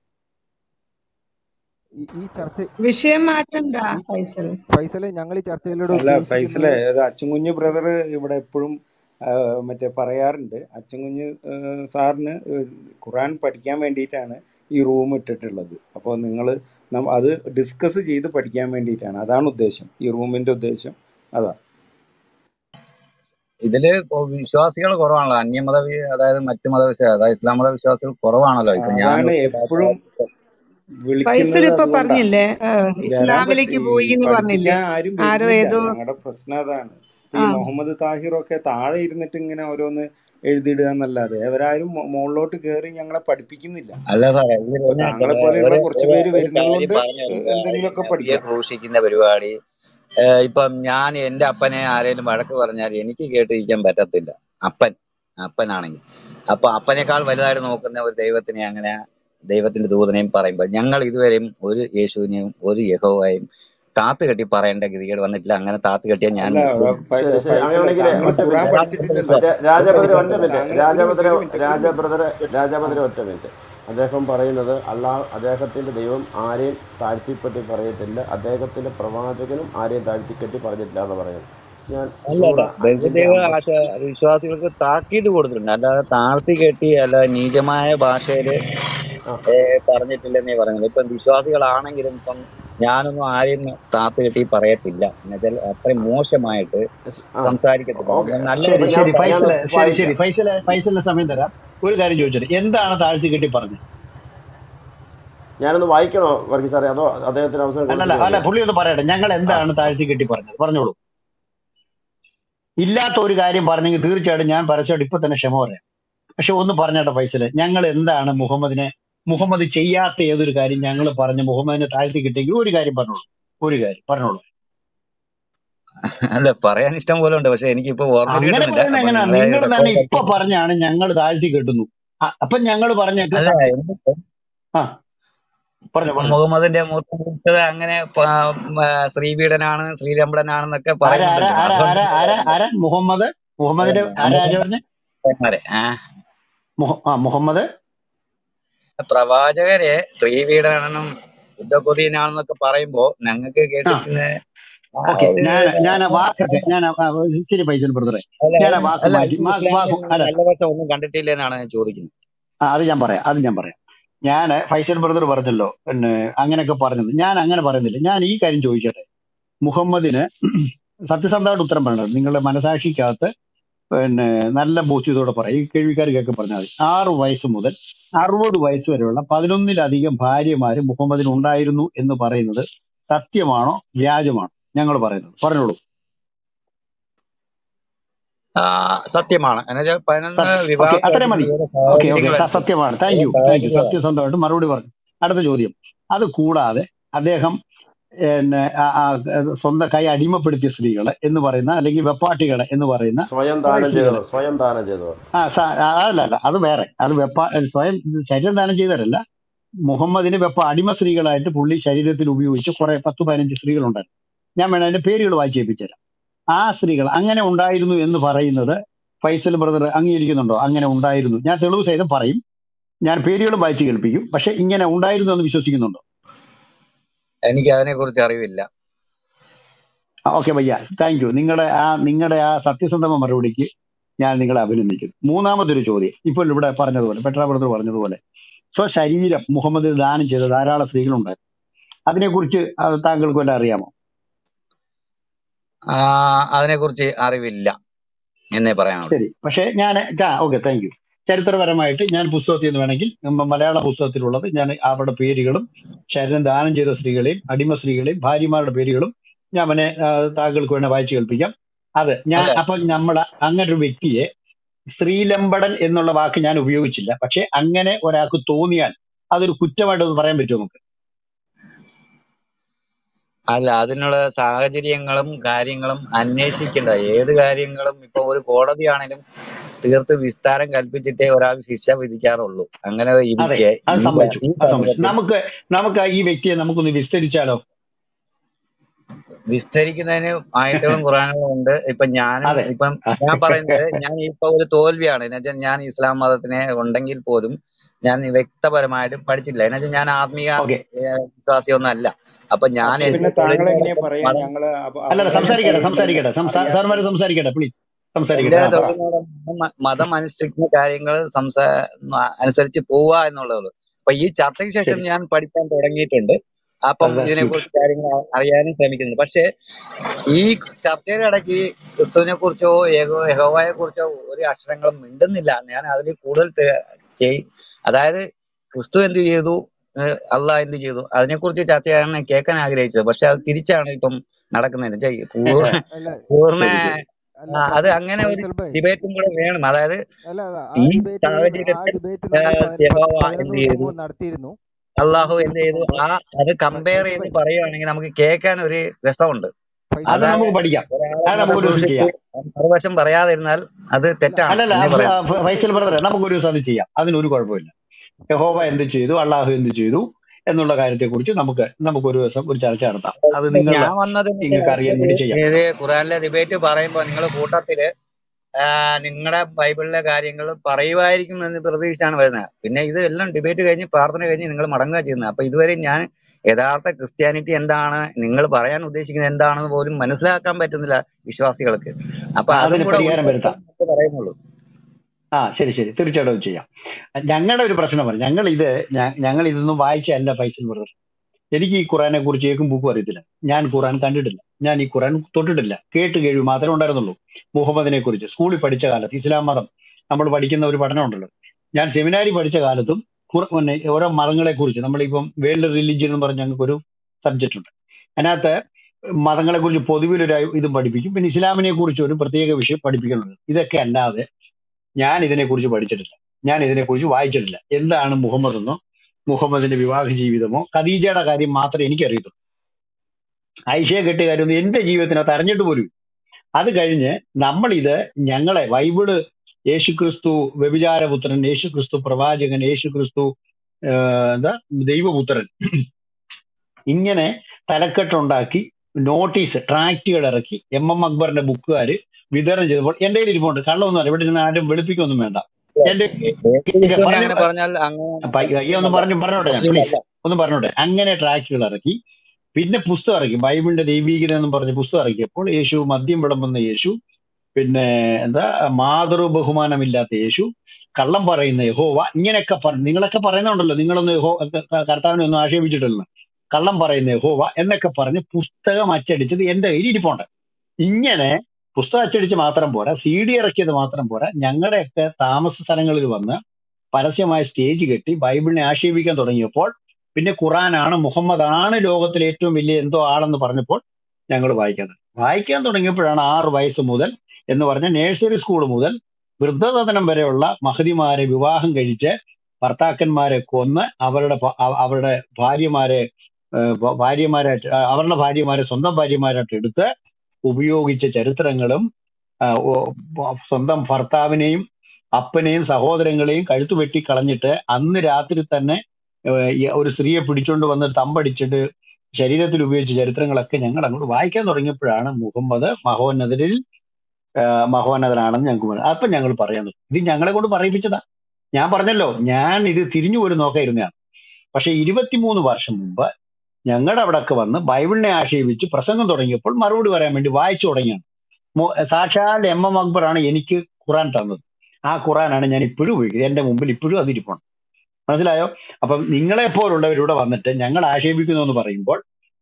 ഈ ഈ ചർച്ച വിഷയം മാറ്റണ്ട ഈ ഫൈസൽ ഫൈസലെ ഞങ്ങൾ ഈ ചർച്ചയിലൂടെ അല്ല ഫൈസലെ ഉദ്ദേശിക്കുന്നത് അത് അച്ചുകുഞ്ഞ് ബ്രദർ ഇവിടെ എപ്പോഴും മറ്റേ പറയാറുണ്ട് അച്ചുകുഞ്ഞ് ആ, സാറിന് ഖുറാൻ പഠിക്കാൻ വേണ്ടിയിട്ടാണ് ഈ റൂം ഇട്ടിട്ടുള്ളത് അപ്പോൾ നിങ്ങൾ അത് ഡിസ്കസ് ചെയ്ത് പഠിക്കാൻ വേണ്ടിയിട്ടാണ് അതാണ് ഉദ്ദേശം ഈ റൂമിന്റെ ഉദ്ദേശം അതാ ഇതില് വിശ്വാസികൾ കുറവാണല്ലോ അന്യമത വി- അതായത് മറ്റു മതവിശ്വാസം അതായത് ഇസ്ലാം മത വിശ്വാസികൾ കുറവാണല്ലോ ഇപ്പൊ ഞാൻ അതാണ് എപ്പോഴും ഫൈസൽ വിളിക്കുന്നത് ഇപ്പൊ അതുകൊണ്ടാ പറഞ്ഞില്ലേ ആ, വരാൻ പറ്റി ഇസ്ലാമിലേക്ക് പോയി എന്ന് പറഞ്ഞില്ലേ പഠിപ്പിക്കാൻ ആരും ആരോ വരുന്നില്ല ഏതോ ഞങ്ങളുടെ പ്രശ്നം അതാണ് ഈ ആ മുഹമ്മദ് താഹിറൊക്കെ താഴെ ഇരുന്നിട്ട് ഇങ്ങനെ ഓരോന്ന് എഴുതിയിടുക എന്നല്ലാതെ അവരാരും മൊ- മുകളിലോട്ട് കയറി ഞങ്ങളെ പഠിപ്പിക്കുന്നില്ല അല്ല സാറേ ഈ അപ്പൊ ഒന്ന് താങ്കളെ ഒരു പോലെയുള്ള ഒരു കുറച്ച് ഒരു പേര് ഒരു വരുന്നത് കാര്യം കൊണ്ട് പറഞ്ഞു ഏഹ് തരുന്നത് എന്തെങ്കിലുമൊക്കെ നബിയെ പഠിക്കാം ക്രൂശിക്കുന്ന പരിപാടി ഏഹ് ഇപ്പം ഞാൻ എന്റെ അപ്പനെ ആരേലും വഴക്ക് പറഞ്ഞാൽ എനിക്ക് കേട്ടിരിക്കാൻ പറ്റത്തില്ല അപ്പൻ അപ്പനാണെങ്കിൽ അപ്പൊ അപ്പനേക്കാൾ വലുതായിട്ട് നോക്കുന്ന ഒരു ദൈവത്തിനെ അങ്ങനെ ദൈവത്തിന്റെ ദൂതനെയും പറയുമ്പോൾ ഞങ്ങൾ ഇതുവരെയും ഒരു യേശുവിനെയും ഒരു യഹോവയും താത്ത് കെട്ടി പറയേണ്ട ഗതികേട് വന്നിട്ടില്ല അങ്ങനെ താത്ത് കെട്ടിയാൽ ഞാൻ അല്ല മുസ്ലിം ഫ- ശരി ശരി ഫൈസലെ അങ്ങനെയാണെങ്കിൽ താങ്കൾ ഒറ്റ ഖുറാൻ മിനിറ്റ് പഠിച്ചിട്ടില്ലല്ലോ മറ്റേ രാജഭദ്ര ഒറ്റ ഫൈസലെ മിനിറ്റ് താങ്കൾ ഒരു രാജഭദ്ര മിനിറ്റ് ഒരു മിനിറ്റ് ഒരു മിനിറ്റ് രാജഭദ്ര രാജഭദ്ര ഒറ്റ മിനിറ്റ് അദ്ദേഹം പറയുന്നത് അള്ളാഹ് അദ്ദേഹത്തിന്റെ ദൈവം ആരെയും താഴ്ത്തിപ്പെട്ടി പറയത്തില്ല അദ്ദേഹത്തിന്റെ പ്രവാചകനും ആരെയും താഴ്ത്തിക്കെട്ടി പറഞ്ഞിട്ടില്ല എന്ന് പറയുന്നത് ഞാൻ അല്ല സൂറ അല്ല അഞ്ചിന്റെ ദൈവദൈവ അമ്പത്തി ആശ വിശ്വാസികൾക്ക് താക്കീത് കൊടുത്തിട്ടുണ്ട് അല്ലാതെ താഴ്ത്തി കെട്ടി അല്ല നീചമായ ഭാഷയില് ആ ഏഹ് പറഞ്ഞിട്ടില്ലെന്നേ പറയുന്നത് ഇപ്പം വിശ്വാസികളാണെങ്കിലും ഇപ്പം ഞാനൊന്നും ആരെയും താത്ത് കെട്ടി പറയത്തില്ല എന്നുവെച്ചാൽ അത്രയും മോശമായിട്ട് സ്- ആ സംസാരിക്കത്തില്ല ഓക്കെ ഞാൻ നല്ല ശരി അപ്പൊ രീതിയിൽ ഞാൻ ശരി ഞാൻ ഫൈസലെ ശരി ശരി വായിക്കാം ഫൈസലെ ഫൈസലിന് സമയം തരാം ഒരു കാര്യം ചോദിച്ചത് എന്താണ് താഴ്ത്തി കെട്ടി പറഞ്ഞത് ഞാനൊന്ന് വായിക്കണോ വർഗീസ് സാറേ അതോ അദ്ദേഹത്തിന് അവസരം അല്ലല്ല കൊടുത്തിട്ട് അല്ല വായിക്കാം പുള്ളി ഒന്ന് പറയട്ടെ ഞങ്ങൾ ആ എന്താണ് താഴ്ത്തി കെട്ടി പറഞ്ഞത് പറഞ്ഞോളൂ ഇല്ലാത്ത ഒരു കാര്യം പറഞ്ഞെങ്കിൽ തീർച്ചയായിട്ടും ഞാൻ പരസ്യമായിട്ട് ഇപ്പൊ തന്നെ ക്ഷമ പറയാം പക്ഷെ ഒന്ന് പറഞ്ഞേട്ടെ ഫൈസല് ഞങ്ങൾ എന്താണ് മുഹമ്മദിനെ മുഹമ്മദ് ചെയ്യാത്ത ഏതൊരു കാര്യം ഞങ്ങൾ പറഞ്ഞ് മുഹമ്മദിനെ താഴ്ത്തി കിട്ടിയെങ്കിൽ ഒരു കാര്യം പറഞ്ഞോളൂ ഒരു കാര്യം പറഞ്ഞോളൂ അല്ല പറയാൻ ഇഷ്ടം പോലെ ഉണ്ട് പക്ഷെ എനിക്കിപ്പോ ഓർമ്മയിൽ അങ്ങനെ കിട്ടുന്നില്ല പറയുന്നത് അപ്പൊ എങ്ങനെയാണ് നിങ്ങളെ നിങ്ങൾ തന്നെ റെക്കോർഡ് ഇപ്പൊ പറഞ്ഞാണ് ഞങ്ങൾ താഴ്ത്തി കെട്ടുന്നു അ- അപ്പൊ ഞങ്ങൾ പറഞ്ഞേക്ക് അല്ല സത്യം എന്നിട്ട് ആ പറഞ്ഞോ പറഞ്ഞോ മുഹമ്മദിന്റെ മൂത്ത മൂത്തത് അങ്ങനെ പ- മ, സ്ത്രീപീഡനാണ് ശ്രീരംഭടനാണെന്നൊക്കെ ആരാ ആരാ പറയുന്നുണ്ടല്ലോ ആരാ അതുകൊണ്ട് ആരാ ആരാ ആരാ മുഹമ്മദ് മുഹമ്മദിന്റെ ആരാ ആരാ പറഞ്ഞ മുഹമ്മദ് ആ ആ മുഹമ്മദ് പ്രവാചകരെ സ്ത്രീപീഡനം യുദ്ധക്കൊതിയനാണെന്നൊക്കെ പറയുമ്പോ ഞങ്ങൾക്ക് ആ കേട്ടിട്ട് ആ ഓക്കെ ഒരു ഞാൻ ഞാൻ ആ വാക്കൊക്കെ ഞാൻ ആ- ആ, ശരി പൈസൻ ബ്രദറെ അല്ല ഞാൻ ആ അതിന് വാക്ക് അല്ല മാറ്റി അതിന് വാ- വാ- ഇസ്ലാമിൽ അല്ല നല്ല വശം ഒന്നും കണ്ടിട്ടില്ല എന്നാണ് ഞാൻ ചോദിക്കുന്നത് ആ, അത് ഞാൻ പറയാം അത് ഞാൻ പറയാം ഞാൻ ഫൈസൽ ബ്രദർ പറഞ്ഞല്ലോ പിന്നെ അങ്ങനെയൊക്കെ പറഞ്ഞത് ഞാൻ അങ്ങനെ പറയുന്നില്ല ഞാൻ ഈ കാര്യം ചോദിക്കട്ടെ മുഹമ്മദിന് സത്യസന്ധമായിട്ട് ഉത്തരം പറയണം നിങ്ങളുടെ മനസാക്ഷിക്കകത്ത് പിന്നെ നല്ല ബോധ്യത്തോടെ പറയാം ഈ കേൾവിക്കാർക്കൊക്കെ പറഞ്ഞാൽ മതി ആറ് വയസ്സ് മുതൽ അറുപത് വയസ്സ് വരെയുള്ള പതിനൊന്നിലധികം ഭാര്യമാര് മുഹമ്മദിന് ഉണ്ടായിരുന്നു എന്ന് പറയുന്നത് സത്യമാണോ വ്യാജമാണോ ഞങ്ങൾ പറയുന്നത് പറഞ്ഞോളൂ ആ സത്യമാണ് എന്നുവെച്ചാൽ പതിനൊന്ന് ഓക്കെ വിവാഹം അത്രയും മതി കഴിപ്പിക്കുന്ന ഓക്കെ ഓക്കെ സാഹചര്യങ്ങൾ സത്യമാണ് താങ്ക് യു താങ്ക് യു സത്യസന്ധമായിട്ട് മറുപടി പറഞ്ഞു അടുത്ത ചോദ്യം അത് കൂടാതെ അദ്ദേഹം പിന്നെ ആ- ആ സ്വന്തം കൈ അടിമപ്പെടുത്തിയ സ്ത്രീകളെ എന്ന് പറയുന്ന അല്ലെങ്കിൽ വെപ്പാട്ടികളെ എന്ന് പറയുന്ന സ്വയം കുറെ ദാനം സ്ത്രീകളെ ചെയ്തവർ സ്വയം ദാനം ചെയ്തവർ ആ സ- ആ, അല്ല അല്ല അത് വേറെ അത് വെപ്പ സ്വയം ശരീരം ദാനം ചെയ്തവരല്ല മുഹമ്മദിന് വെപ്പ അടിമ സ്ത്രീകളായിട്ട് പുള്ളി ശരീരത്തിൽ ഉപയോഗിച്ച് കുറെ പത്ത് പതിനഞ്ച് സ്ത്രീകളുണ്ടായിരുന്നു ഞാൻ വേണം അതിന്റെ പേരുകൾ വായിച്ച് കേൾപ്പിച്ചുതരാം ആ സ്ത്രീകൾ അങ്ങനെ ഉണ്ടായിരുന്നു എന്ന് പറയുന്നത് ഫൈസൽ ബ്രദർ അംഗീകരിക്കുന്നുണ്ടോ അങ്ങനെ ഉണ്ടായിരുന്നു ഞാൻ തെളിവ് സഹിതം പറയും ഞാൻ പേരുകളും വായിച്ച് കേൾപ്പിക്കും പക്ഷെ ഇങ്ങനെ ഉണ്ടായിരുന്നു എന്ന് വിശ്വസിക്കുന്നുണ്ടോ എനിക്ക് അതിനെ കുറിച്ച് അറിവില്ല ഓക്കെ ഭയ്യ താങ്ക് യു നിങ്ങളുടെ ആ നിങ്ങളുടെ ആ സത്യസന്ധമ മറുപടിക്ക് ഞാൻ നിങ്ങളെ അഭിനന്ദിക്കുന്നു മൂന്നാമതൊരു ചോദ്യം ഇപ്പോൾ ഇവിടെ പറഞ്ഞതുപോലെ പെട്രാ ബ്രദർ പറഞ്ഞതുപോലെ സ്വശരീരം മുഹമ്മദ് ദാനം ചെയ്ത ധാരാളം സ്ത്രീകളുണ്ടായിരുന്നു അതിനെക്കുറിച്ച് അത് താങ്കൾക്ക് വല്ല അറിയാമോ ആ അതിനെ കുറിച്ച് അറിവില്ല എന്നേ പറയാനുള്ളൂ ശരി പക്ഷേ ഞാൻ ഓക്കെ താങ്ക് യു ചരിത്രപരമായിട്ട് ഞാൻ പുസ്തകത്തിൽ നിന്ന് വേണമെങ്കിൽ നമ്മ മലയാള പുസ്തകത്തിലുള്ളത് ഞാൻ അവരുടെ പേരുകളും ശരീരം ദാനം ചെയ്ത സ്ത്രീകളെയും അടിമ സ്ത്രീകളെയും ഭാര്യമാരുടെ പേരുകളും ഞാൻ അവനെ ആ, താങ്കൾക്ക് വേണേ വായിച്ചു കേൾപ്പിക്കാം അത് ഞാൻ അല്ല അപ്പൊ നമ്മൾ അങ്ങനെ ഒരു വ്യക്തിയെ സ്ത്രീലമ്പടൻ എന്നുള്ള വാക്ക് ഞാൻ ഉപയോഗിച്ചില്ല പക്ഷെ അങ്ങനെ ഒരാൾക്ക് തോന്നിയാൽ അതൊരു കുറ്റമായിട്ടൊന്ന് പറയാൻ പറ്റുമോ നമുക്ക് അല്ല അതിനുള്ള സാഹചര്യങ്ങളും കാര്യങ്ങളും അന്വേഷിക്കേണ്ട ഏത് കാര്യങ്ങളും ഇപ്പൊ ഒരു കോടതിയാണെങ്കിലും തീർത്ത് വിസ്താരം കൽപ്പിച്ചിട്ടേ ഒരാൾക്ക് ശിക്ഷ വിധിക്കാറുള്ളൂ അങ്ങനെ അതെ ഇരിക്കെ അത് ഈ സമ്മതിച്ചു ഈ അത് സമ്മതിച്ചു സമൂഹത്തിൽ നമുക്ക് നമുക്ക് ഈ വ്യക്തിയെ നമുക്കൊന്ന് വിസ്തരിച്ചാലോ വിസ്തരിക്കുന്നതിന് ആയത്തുകളും ഖുറാനുകളും ഉണ്ട് ഇപ്പൊ ഞാനും അതെ ഇപ്പം ഞാൻ പറയുന്നത് ഞാൻ ഇപ്പൊ ഒരു തോൽവിയാണ് എന്നുവെച്ചാൽ ഞാൻ ഇസ്ലാം മതത്തിനെ ഉണ്ടെങ്കിൽ പോലും ഞാൻ വ്യക്തപരമായിട്ട് പഠിച്ചിട്ടില്ല എന്നുവെച്ചാൽ ഞാൻ ആത്മീയ ഓക്കെ ഏഹ്, വിശ്വാസിയൊന്നും അല്ല അപ്പൊ ഞാൻ അപ്പൊ ശരി പിന്നെ എന്റെ താങ്കൾ എങ്ങനെയാ തൊഴിലിനോടൊപ്പം പറയാ മതം ഞങ്ങള് അപ- അല്ലല്ല അപകട സംസാരിക്കട്ടെ സ്ഥലങ്ങളിലെ സംസാരിക്കട്ടെ സംസാ അറിയാത്ത സാർമാര് സംസാരിക്കട്ടെ പ്ലീസ് സംസാരിക്കട്ടെ എന്റെ ആ പറ തൊഴിലിനോട് മ- മതം അനുഷ്ഠിക്കുന്ന കാര്യങ്ങൾ സംസാ അനുസരിച്ച് പോവുക എന്നുള്ളതേ ഉള്ളൂ അപ്പൊ ഈ ചർച്ചയ്ക്ക് ശേഷം ശരി ഞാൻ പഠിക്കാൻ തുടങ്ങിയിട്ടുണ്ട് അപ്പം ദാറ്റ്സ് ഇതിനെ ഗുഡ് കുറിച്ച് കാര്യങ്ങൾ അ- അറിയാനും ശ്രമിക്കുന്നുണ്ട് പക്ഷെ ഈ ചർച്ചയുടെ ഇടയ്ക്ക് ക്രിസ്തുവിനെ കുറിച്ചോ യഹോ യഹോവയെ കുറിച്ചോ ഒരു അക്ഷരങ്ങളും മിണ്ടുന്നില്ല ഞാൻ അതിൽ കൂടുതൽ തെ- ചെയ് അതായത് ക്രിസ്തു എന്ത് ചെയ്തു ഏഹ് അള്ളാഹ് എന്ത് ചെയ്തു അതിനെക്കുറിച്ച് ചർച്ച ചെയ്യാനാണ് കേൾക്കാൻ ആഗ്രഹിച്ചത് പക്ഷെ അത് തിരിച്ചാണ് ഇപ്പം നടക്കുന്നത് എന്ന് വെച്ചാ പൂർണ്ണ അല്ല പൂർണ്ണ ശരി ശരി അല്ല ആ, അത് ഫൈസൽ അങ്ങനെ ഒരു ഫൈസൽ ഭായ് ഡിബേറ്റും കൂടെ വേണം അതായത് അല്ല അല്ല ആ ഈ ഡിബേറ്റ് ആ സാഹചര്യത്തിൽ ഡിബേറ്റ് ആ, നമ്മൾ പതി- യഹോവ പത്ത് എന്ത് പതിനൊന്ന് ദിവസം ചെയ്തു മുമ്പ് നടത്തിയിരുന്നു അള്ളാഹു പതിനൊന്ന് എന്ത് ദിവസം ചെയ്തു മുമ്പ് ആ അത് ഫൈ- കമ്പയർ ഫൈസൽ ചെയ്ത് ഭായ് പറയുവാണെങ്കിൽ നമുക്ക് കേൾക്കാൻ ഒരു രസമുണ്ട് ഫൈസൽ അത് ഭായ് അല്ലാതെ നമുക്ക് പഠിക്കാം ഒരാളെ അത് നമുക്കൊരു ദിവസം മതദൂഷിച്ച് ചെയ്യാം മറുവശം പറയാതിരുന്നാൽ അത് അല്ല തെറ്റാണ് അല്ലല്ല എന്നേ ഫ- പറയുന്നു ഫ- ഫൈസൽ ഫൈസൽ ഭായ് ബ്രദറെ നമുക്കൊരു ദിവസം അത് ചെയ്യാം അതിനൊരു കുഴപ്പമില്ല യഹോവ എന്ത് ചെയ്തു അള്ളാഹു എന്ത് ചെയ്തു എന്നുള്ള കാര്യത്തെക്കുറിച്ച് നമുക്ക് നമുക്ക് ഒരു ദിവസം ഒരു ചർച്ച നടത്താം അത് ഇപ്പൊ നിങ്ങളുടെ ഞാൻ വന്നത് നിങ്ങൾക്ക് അറിയാൻ വേണ്ടി ചെയ്യാം ഇത് ഖുറാനിലെ ഡിബേറ്റ് പറയുമ്പോ നിങ്ങൾ കൂട്ടത്തില് നിങ്ങളുടെ ബൈബിളിലെ കാര്യങ്ങൾ പറയുമായിരിക്കും എന്ന് പ്രതീക്ഷിച്ചാണ് വരുന്നത് പിന്നെ ഇത് എല്ലാം ഡിബേറ്റ് കഴിഞ്ഞ് പ്രാർത്ഥന കഴിഞ്ഞ് നിങ്ങൾ മടങ്ങുക ചെയ്യുന്നത് അപ്പൊ ഇതുവരെ ഞാൻ യഥാർത്ഥ ക്രിസ്ത്യാനിറ്റി എന്താണ് നിങ്ങൾ പറയാൻ ഉദ്ദേശിക്കുന്നത് എന്താണെന്ന് പോലും മനസ്സിലാക്കാൻ പറ്റുന്നില്ല വിശ്വാസികൾക്ക് അപ്പൊ അതും അതിന് കൂടെ പരിഹാരം വരുത്താം ഉൾപ്പെടുത്താൻ പറയുന്നുള്ളൂ ആ ശരി ശരി തീർച്ചയായിട്ടും അത് ചെയ്യാം ഞങ്ങളുടെ ഒരു പ്രശ്നമാണ് ഞങ്ങൾ ഇത് ഞ- ഞങ്ങൾ ഇതൊന്നും വായിച്ചല്ല ഫൈസൽ ബ്രദർ എനിക്ക് ഈ ഖുറാനെ കുറിച്ച് ഏക്കും ബുക്കും അറിയത്തില്ല ഞാൻ ഖുറാൻ കണ്ടിട്ടില്ല ഞാൻ ഈ ഖുറാൻ തൊട്ടിട്ടില്ല കേട്ട് കേൾവി മാത്രമേ ഉണ്ടായിരുന്നുള്ളൂ മുഹമ്മദിനെ കുറിച്ച് സ്കൂളിൽ പഠിച്ച കാലത്ത് ഇസ്ലാം മതം നമ്മൾ പഠിക്കുന്ന ഒരു പഠനം ഉണ്ടല്ലോ ഞാൻ സെമിനാരി പഠിച്ച കാലത്തും ഖുർ- പിന്നെ ഓരോ മതങ്ങളെ കുറിച്ച് നമ്മളിപ്പം വേൾഡ് റിലീജിയൻ എന്ന് പറഞ്ഞ ഞങ്ങൾക്ക് ഒരു സബ്ജക്റ്റ് ഉണ്ട് അതിനകത്ത് മതങ്ങളെ കുറിച്ച് പൊതുവിലൊരു ഇതും പഠിപ്പിക്കും പിന്നെ ഇസ്ലാമിനെ കുറിച്ച് ഒരു പ്രത്യേക വിഷയം പഠിപ്പിക്കുന്നുണ്ട് ഇതൊക്കെ അല്ലാതെ ഞാൻ ഇതിനെക്കുറിച്ച് പഠിച്ചിട്ടില്ല ഞാൻ ഇതിനെക്കുറിച്ച് വായിച്ചിട്ടില്ല എന്താണ് മുഹമ്മദ് എന്നോ മുഹമ്മദിന്റെ വിവാഹ ജീവിതമോ ഖദീജയുടെ കാര്യം മാത്രമേ എനിക്കറിയത്തുള്ളൂ ഐഷയെ കെട്ടിയ കാര്യമൊന്നും എന്റെ ജീവിതത്തിനകത്ത് അറിഞ്ഞിട്ട് പോലും ഇല്ല. അത് കഴിഞ്ഞ് നമ്മളിത് ഞങ്ങളെ ബൈബിള് യേശുക്രിസ്തു വ്യഭിചാരപുത്രൻ യേശുക്രിസ്തു പ്രവാചകൻ യേശുക്രിസ്തു ആഹ് എന്താ ദൈവപുത്രൻ ഇങ്ങനെ തലക്കെട്ടുണ്ടാക്കി നോട്ടീസ് ട്രാക്റ്റുകൾ ഇറക്കി എം എം അക്ബറിന്റെ ബുക്കുകാര് വിതരണം ചെയ്തപ്പോൾ എന്റെ കയ്യിൽ ഇരിപ്പുണ്ട് കള്ളമൊന്നുമല്ല ഇവിടെ ഇരുന്ന് ആരും വെളുപ്പിക്കൊന്നും വേണ്ട എന്റെ യേശുക്രിസ്തുവിനെ പറഞ്ഞു അങ്ങനെ പറഞ്ഞാൽ അങ്ങനെ പ- അയ്യോ ഒന്ന് പറഞ്ഞു പറഞ്ഞോട്ടെ ഞാൻ മുസ്ലിം പ്ലീസ് അല്ല ഒന്ന് പറഞ്ഞോട്ടെ അങ്ങനെ ട്രാക്റ്റുകൾ ഇറക്കി പിന്നെ പുസ്തകം ഇറക്കി ബൈബിളിന്റെ ദൈവീകത എന്നും പറഞ്ഞ് പുസ്തകം ഇറക്കിയപ്പോൾ യേശു മദ്യം വിളമ്പുന്ന യേശു പിന്നെ എന്താ മാതൃ ബഹുമാനമില്ലാത്ത യേശു കള്ളം പറയുന്ന യഹോവ ഇങ്ങനെയൊക്കെ പറഞ്ഞു നിങ്ങളൊക്കെ പറയുന്നുണ്ടല്ലോ നിങ്ങളൊന്നും യഹോ ക- ക- കർത്താവിനെ ഒന്നും ആക്ഷേപിച്ചിട്ടില്ല കള്ളം പറയുന്ന യഹോവ എന്നൊക്കെ പറഞ്ഞ് പുസ്തകം അച്ചടിച്ചത് എന്റെ കയ്യിൽ ഇരിപ്പുണ്ട് ഇങ്ങനെ പുസ്തകം അച്ചടിച്ച് മാത്രം പോരാ സി ഡി ഇറക്കിയത് മാത്രം പോരാ ഞങ്ങളുടെയൊക്കെ താമസ സ്ഥലങ്ങളിൽ വന്ന് പരസ്യമായ സ്റ്റേജ് കെട്ടി ബൈബിളിനെ ആക്ഷേപിക്കാൻ തുടങ്ങിയപ്പോൾ പിന്നെ ഖുറാനാണ് മുഹമ്മദ് ആണ് ലോകത്തിലെ ഏറ്റവും വലിയ എന്തോ ആളെന്ന് പറഞ്ഞപ്പോൾ ഞങ്ങൾ വായിക്കാൻ തുടങ്ങി വായിക്കാൻ തുടങ്ങിയപ്പോഴാണ് ആറ് വയസ്സ് മുതൽ എന്ന് പറഞ്ഞ നേഴ്സറി സ്കൂൾ മുതൽ വൃദ്ധസദനം വരെയുള്ള മഹതിമാരെ വിവാഹം കഴിച്ച് ഭർത്താക്കന്മാരെ കൊന്ന് അവരുടെ ഭ- അവ- അവരുടെ ഭാര്യമാരെ ഏഹ് ഭ- ഭാര്യമാരായിട്ട് ആ, അവരുടെ ഭാര്യമാരെ സ്വന്തം ഭാര്യമാരായിട്ട് എടുത്ത് ഉപയോഗിച്ച ചരിത്രങ്ങളും ആ, ഓ- ഭ- സ്വന്തം ഭർത്താവിനെയും അപ്പനെയും സഹോദരങ്ങളെയും കഴുത്തു വെട്ടി കളഞ്ഞിട്ട് അന്ന് രാത്രി തന്നെ ഏഹ് ഈ ഒരു സ്ത്രീയെ പിടിച്ചോണ്ട് വന്ന് തമ്പടിച്ചിട്ട് ശരീരത്തിൽ ഉപയോഗിച്ച ചരിത്രങ്ങളൊക്കെ ഞങ്ങൾ അങ്ങോട്ട് വായിക്കാൻ തുടങ്ങിയപ്പോഴാണ് മുഹമ്മദ് മഹോന്നതരിൽ ആഹ് മഹോന്നതനാണെന്ന് ഞങ്ങൾക്ക് മനസ്സിലായി. അപ്പൊ ഞങ്ങൾ പറയാൻ തുടങ്ങി ഇത് ഞങ്ങളെ കൊണ്ട് പറയിപ്പിച്ചതാ ഞാൻ പറഞ്ഞല്ലോ ഞാൻ ഇത് തിരിഞ്ഞു പോലും നോക്കായിരുന്നതാണ് പക്ഷെ ഇരുപത്തിമൂന്ന് വർഷം മുമ്പ് ഞങ്ങളുടെ അവിടെയൊക്കെ വന്ന് ബൈബിളിനെ ആക്ഷേപിച്ച് പ്രസംഗം തുടങ്ങിയപ്പോൾ മറുപടി പറയാൻ വേണ്ടി വായിച്ചു തുടങ്ങിയാണ് മു- സാക്ഷാൽ എം എം അക്ബറാണ് എനിക്ക് ഖുറാൻ തന്നത് ആ ഖുറാനാണ് ഞാൻ ഇപ്പോഴും ഉപയോഗിക്കുന്നത് എന്റെ മുമ്പിൽ ഇപ്പോഴും അതിരിപ്പുണ്ട് മനസ്സിലായോ അപ്പം നിങ്ങളെ പോലുള്ളവരിവിടെ വന്നിട്ട് ഞങ്ങൾ ആക്ഷേപിക്കുന്നു എന്ന് പറയുമ്പോൾ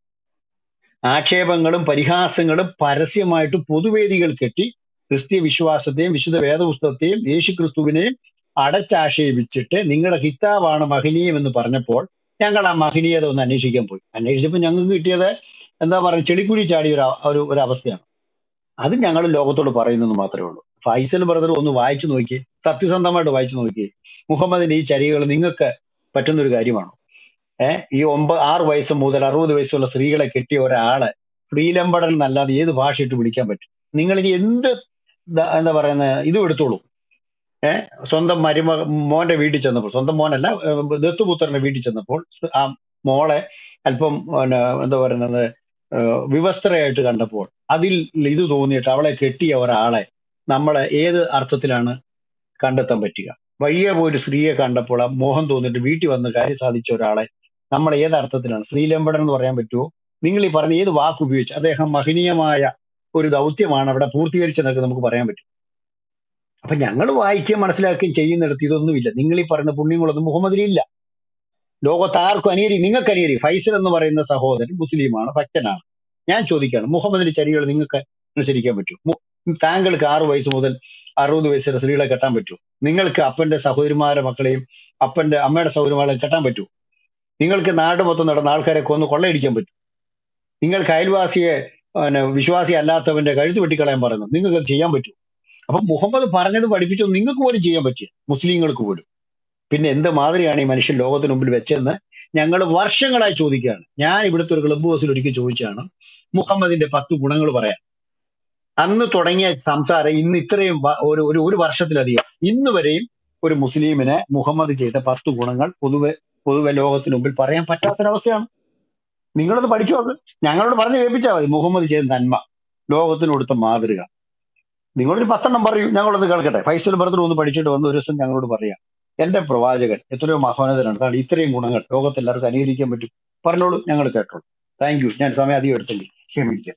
ആക്ഷേപങ്ങളും പരിഹാസങ്ങളും പരസ്യമായിട്ട് പൊതുവേദികൾ കെട്ടി ക്രിസ്തീയ വിശ്വാസത്തെയും വിശുദ്ധ വേദപുസ്തകത്തെയും യേശു ക്രിസ്തുവിനെയും അടച്ചാക്ഷേപിച്ചിട്ട് നിങ്ങളുടെ ഹിതാവാണ് മഹനീയം എന്ന് പറഞ്ഞപ്പോൾ ഞങ്ങൾ ആ മഹനീയത ഒന്ന് അന്വേഷിക്കാൻ പോയി അന്വേഷിച്ചപ്പോൾ ഞങ്ങൾക്ക് കിട്ടിയത് എന്താ പറയുക ചെളിക്കുഴി ചാടിയ ഒരു അ- ഒരു ഒരു അവസ്ഥയാണ് അത് ഞങ്ങൾ ലോകത്തോട് പറയുന്നെന്ന് മാത്രമേ ഉള്ളൂ ഫൈസൽ ബ്രദർ ഒന്ന് വായിച്ചു നോക്കി സത്യസന്ധമായിട്ട് വായിച്ചു നോക്കി മുഹമ്മദിന്റെ ഈ ചരികൾ നിങ്ങൾക്ക് പറ്റുന്ന ഒരു കാര്യമാണോ ഏഹ് ഈ ഒമ്പത് ആറ് വയസ്സ് മുതൽ അറുപത് വയസ്സുള്ള സ്ത്രീകളെ കെട്ടിയ ഒരാളെ ശ്രീലമ്പടൻ എന്നല്ലാതെ ഏത് ഭാഷ ഇട്ട് വിളിക്കാൻ പറ്റും നിങ്ങൾ ഇനി എന്ത് ദ- എന്താ പറയുന്ന ഇതും എടുത്തോളൂ ഏഹ് സ്വന്തം മരുമ മോന്റെ വീട്ടിൽ ചെന്നപ്പോൾ സ്വന്തം മോനല്ല ഏഹ് ദത്തുപുത്രന്റെ വീട്ടിൽ ചെന്നപ്പോൾ ആ മോളെ അല്പം പിന്നെ എന്താ പറയുന്നത് ഏഹ് വിവസ്ത്രയായിട്ട് കണ്ടപ്പോൾ അതിൽ ഇത് തോന്നിയിട്ട് അവളെ കെട്ടിയ ഒരാളെ നമ്മളെ ഏത് അർത്ഥത്തിലാണ് കണ്ടെത്താൻ പറ്റുക വഴിയെ പോയി ഒരു സ്ത്രീയെ കണ്ടപ്പോൾ ആ മോഹം തോന്നിയിട്ട് വീട്ടിൽ വന്ന് കാര്യം സാധിച്ച ഒരാളെ നമ്മൾ ഏത് അർത്ഥത്തിലാണ് ശ്രീലമ്പടൻ എന്ന് പറയാൻ പറ്റുമോ നിങ്ങൾ ഈ പറഞ്ഞ ഏത് വാക്ക് ഉപയോഗിച്ച് അദ്ദേഹം മഹനീയമായ ഒരു ദൗത്യമാണ് അവിടെ പൂർത്തീകരിച്ചെന്നൊക്കെ നമുക്ക് പറയാൻ പറ്റും അപ്പൊ ഞങ്ങൾ വായിക്കുകയും മനസ്സിലാക്കുകയും ചെയ്യുന്നിടത്ത് ഇതൊന്നുമില്ല നിങ്ങൾ ഈ പറയുന്ന പുണ്യങ്ങളൊന്നും മുഹമ്മദിലില്ല ലോകത്ത് ആർക്കും അനിയരി നിങ്ങൾക്ക് അനിയരി ഫൈസൽ എന്ന് പറയുന്ന സഹോദരൻ മുസ്ലിമാണ് ഭക്തനാണ് ഞാൻ ചോദിക്കുകയാണ് മുഹമ്മദിന്റെ ചരികൾ നിങ്ങൾക്ക് അനുസരിക്കാൻ പറ്റുമോ മു- താങ്കൾക്ക് ആറു വയസ്സ് മുതൽ അറുപത് വയസ്സ് വരെ സ്ത്രീകളെ കെട്ടാൻ പറ്റുമോ നിങ്ങൾക്ക് അപ്പന്റെ സഹോദരിമാരെ മക്കളെയും അപ്പന്റെ അമ്മയുടെ സഹോദരിമാരെ കെട്ടാൻ പറ്റുമോ നിങ്ങൾക്ക് നാട് മൊത്തം നടന്ന ആൾക്കാരെ കൊന്ന് കൊള്ളയടിക്കാൻ പറ്റും നിങ്ങൾക്ക് അയൽവാസിയെ പിന്നെ വിശ്വാസി അല്ലാത്തവന്റെ കഴുത്ത് വെട്ടിക്കളയാൻ പറയുന്നത് നിങ്ങൾക്ക് അത് ചെയ്യാൻ പറ്റും അപ്പൊ മുഹമ്മദ് പറഞ്ഞത് പഠിപ്പിച്ചത് നിങ്ങൾക്ക് പോലും ചെയ്യാൻ പറ്റിയ മുസ്ലിങ്ങൾക്ക് പോലും പിന്നെ എന്ത് മാതിരിയാണ് ഈ മനുഷ്യൻ ലോകത്തിന് മുമ്പിൽ വെച്ചതെന്ന് ഞങ്ങൾ വർഷങ്ങളായി ചോദിക്കുകയാണ് ഞാൻ ഇവിടുത്തെ ഒരു ക്ലബ് ഹൗസിൽ ഒരിക്കൽ ചോദിച്ചാണ് മുഹമ്മദിന്റെ പത്ത് ഗുണങ്ങൾ പറയാൻ അന്ന് തുടങ്ങിയ സംസാരം ഇന്ന് ഇത്രയും വ- ഒരു ഒരു ഒരു വർഷത്തിലധികം ഇന്ന് വരെയും ഒരു മുസ്ലിമിനെ മുഹമ്മദ് ചെയ്ത പത്ത് ഗുണങ്ങൾ പൊതുവെ പൊതുവെ ലോകത്തിന് മുമ്പിൽ പറയാൻ പറ്റാത്തൊരവസ്ഥയാണ് നിങ്ങളത് പഠിച്ചു നോക്ക് ഞങ്ങളോട് പറഞ്ഞു കേൾപ്പിച്ചാൽ മതി മുഹമ്മദ് ചെയ്ത നന്മ ലോകത്തിന് കൊടുത്ത മാതൃക നിങ്ങളൊരു പത്തെണ്ണം പറയൂ ഞങ്ങളൊന്ന് കേൾക്കട്ടെ ഫൈസൽ ബ്രദർ ഒന്ന് പഠിച്ചിട്ട് വന്ന് ഒരു ദിവസം ഞങ്ങളോട് പറയാം എന്റെ പ്രവാചകൻ എത്രയോ മഹോന്നതനാണ് കാരണം ഇത്രയും ഗുണങ്ങൾ ലോകത്ത് എല്ലാവർക്കും അനുകരിക്കാൻ പറ്റും പറഞ്ഞോളൂ ഞങ്ങൾ കേട്ടോളൂ താങ്ക് യു ഞാൻ സമയം അധികം എടുത്തെങ്കിൽ ക്ഷമിക്കാം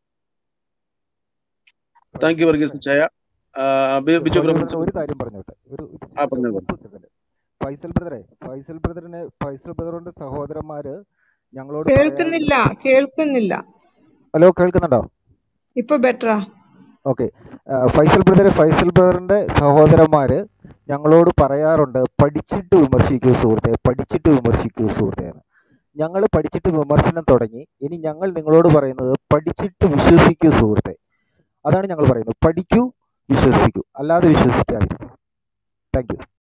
താങ്ക് യു വർഗീസ് ചായ ആ, ബി- ബിജു ജോർജ് ബ്രദർ ബ്രദർ ഒരു കാര്യം പറഞ്ഞോട്ടെ ഒരു ഒരു ആ ഒരു പറഞ്ഞു മുപ്പത് സെക്കൻഡ് ഫൈസൽ ബ്രദറെ ഫൈസൽ ബ്രദറിന് ഫൈസൽ ബ്രദറിന്റെ സഹോദരന്മാര് ഞങ്ങളോട് പറയാറുണ്ട് കേൾക്കുന്നില്ല കേൾക്കുന്നില്ല ഹലോ കേൾക്കുന്നുണ്ടോ ഇപ്പൊ ബെറ്ററാ ഓക്കെ ഫൈസൽ ബ്രദറെ ഫൈസൽ ബ്രദറിന്റെ സഹോദരന്മാര് ഞങ്ങളോട് പറയാറുണ്ട് പഠിച്ചിട്ട് വിമർശിക്കൂ സുഹൃത്തെ പഠിച്ചിട്ട് വിമർശിക്കൂ സുഹൃത്തെ എന്ന് ഞങ്ങൾ പഠിച്ചിട്ട് വിമർശനം തുടങ്ങി ഇനി ഞങ്ങൾ നിങ്ങളോട് പറയുന്നത് പഠിച്ചിട്ട് വിശ്വസിക്കൂ സുഹൃത്തെ അതാണ് ഞങ്ങൾ പറയുന്നത് പഠിക്കൂ വിശ്വസിക്കൂ അല്ലാതെ വിശ്വസിക്കാതിരിക്കൂ താങ്ക് യു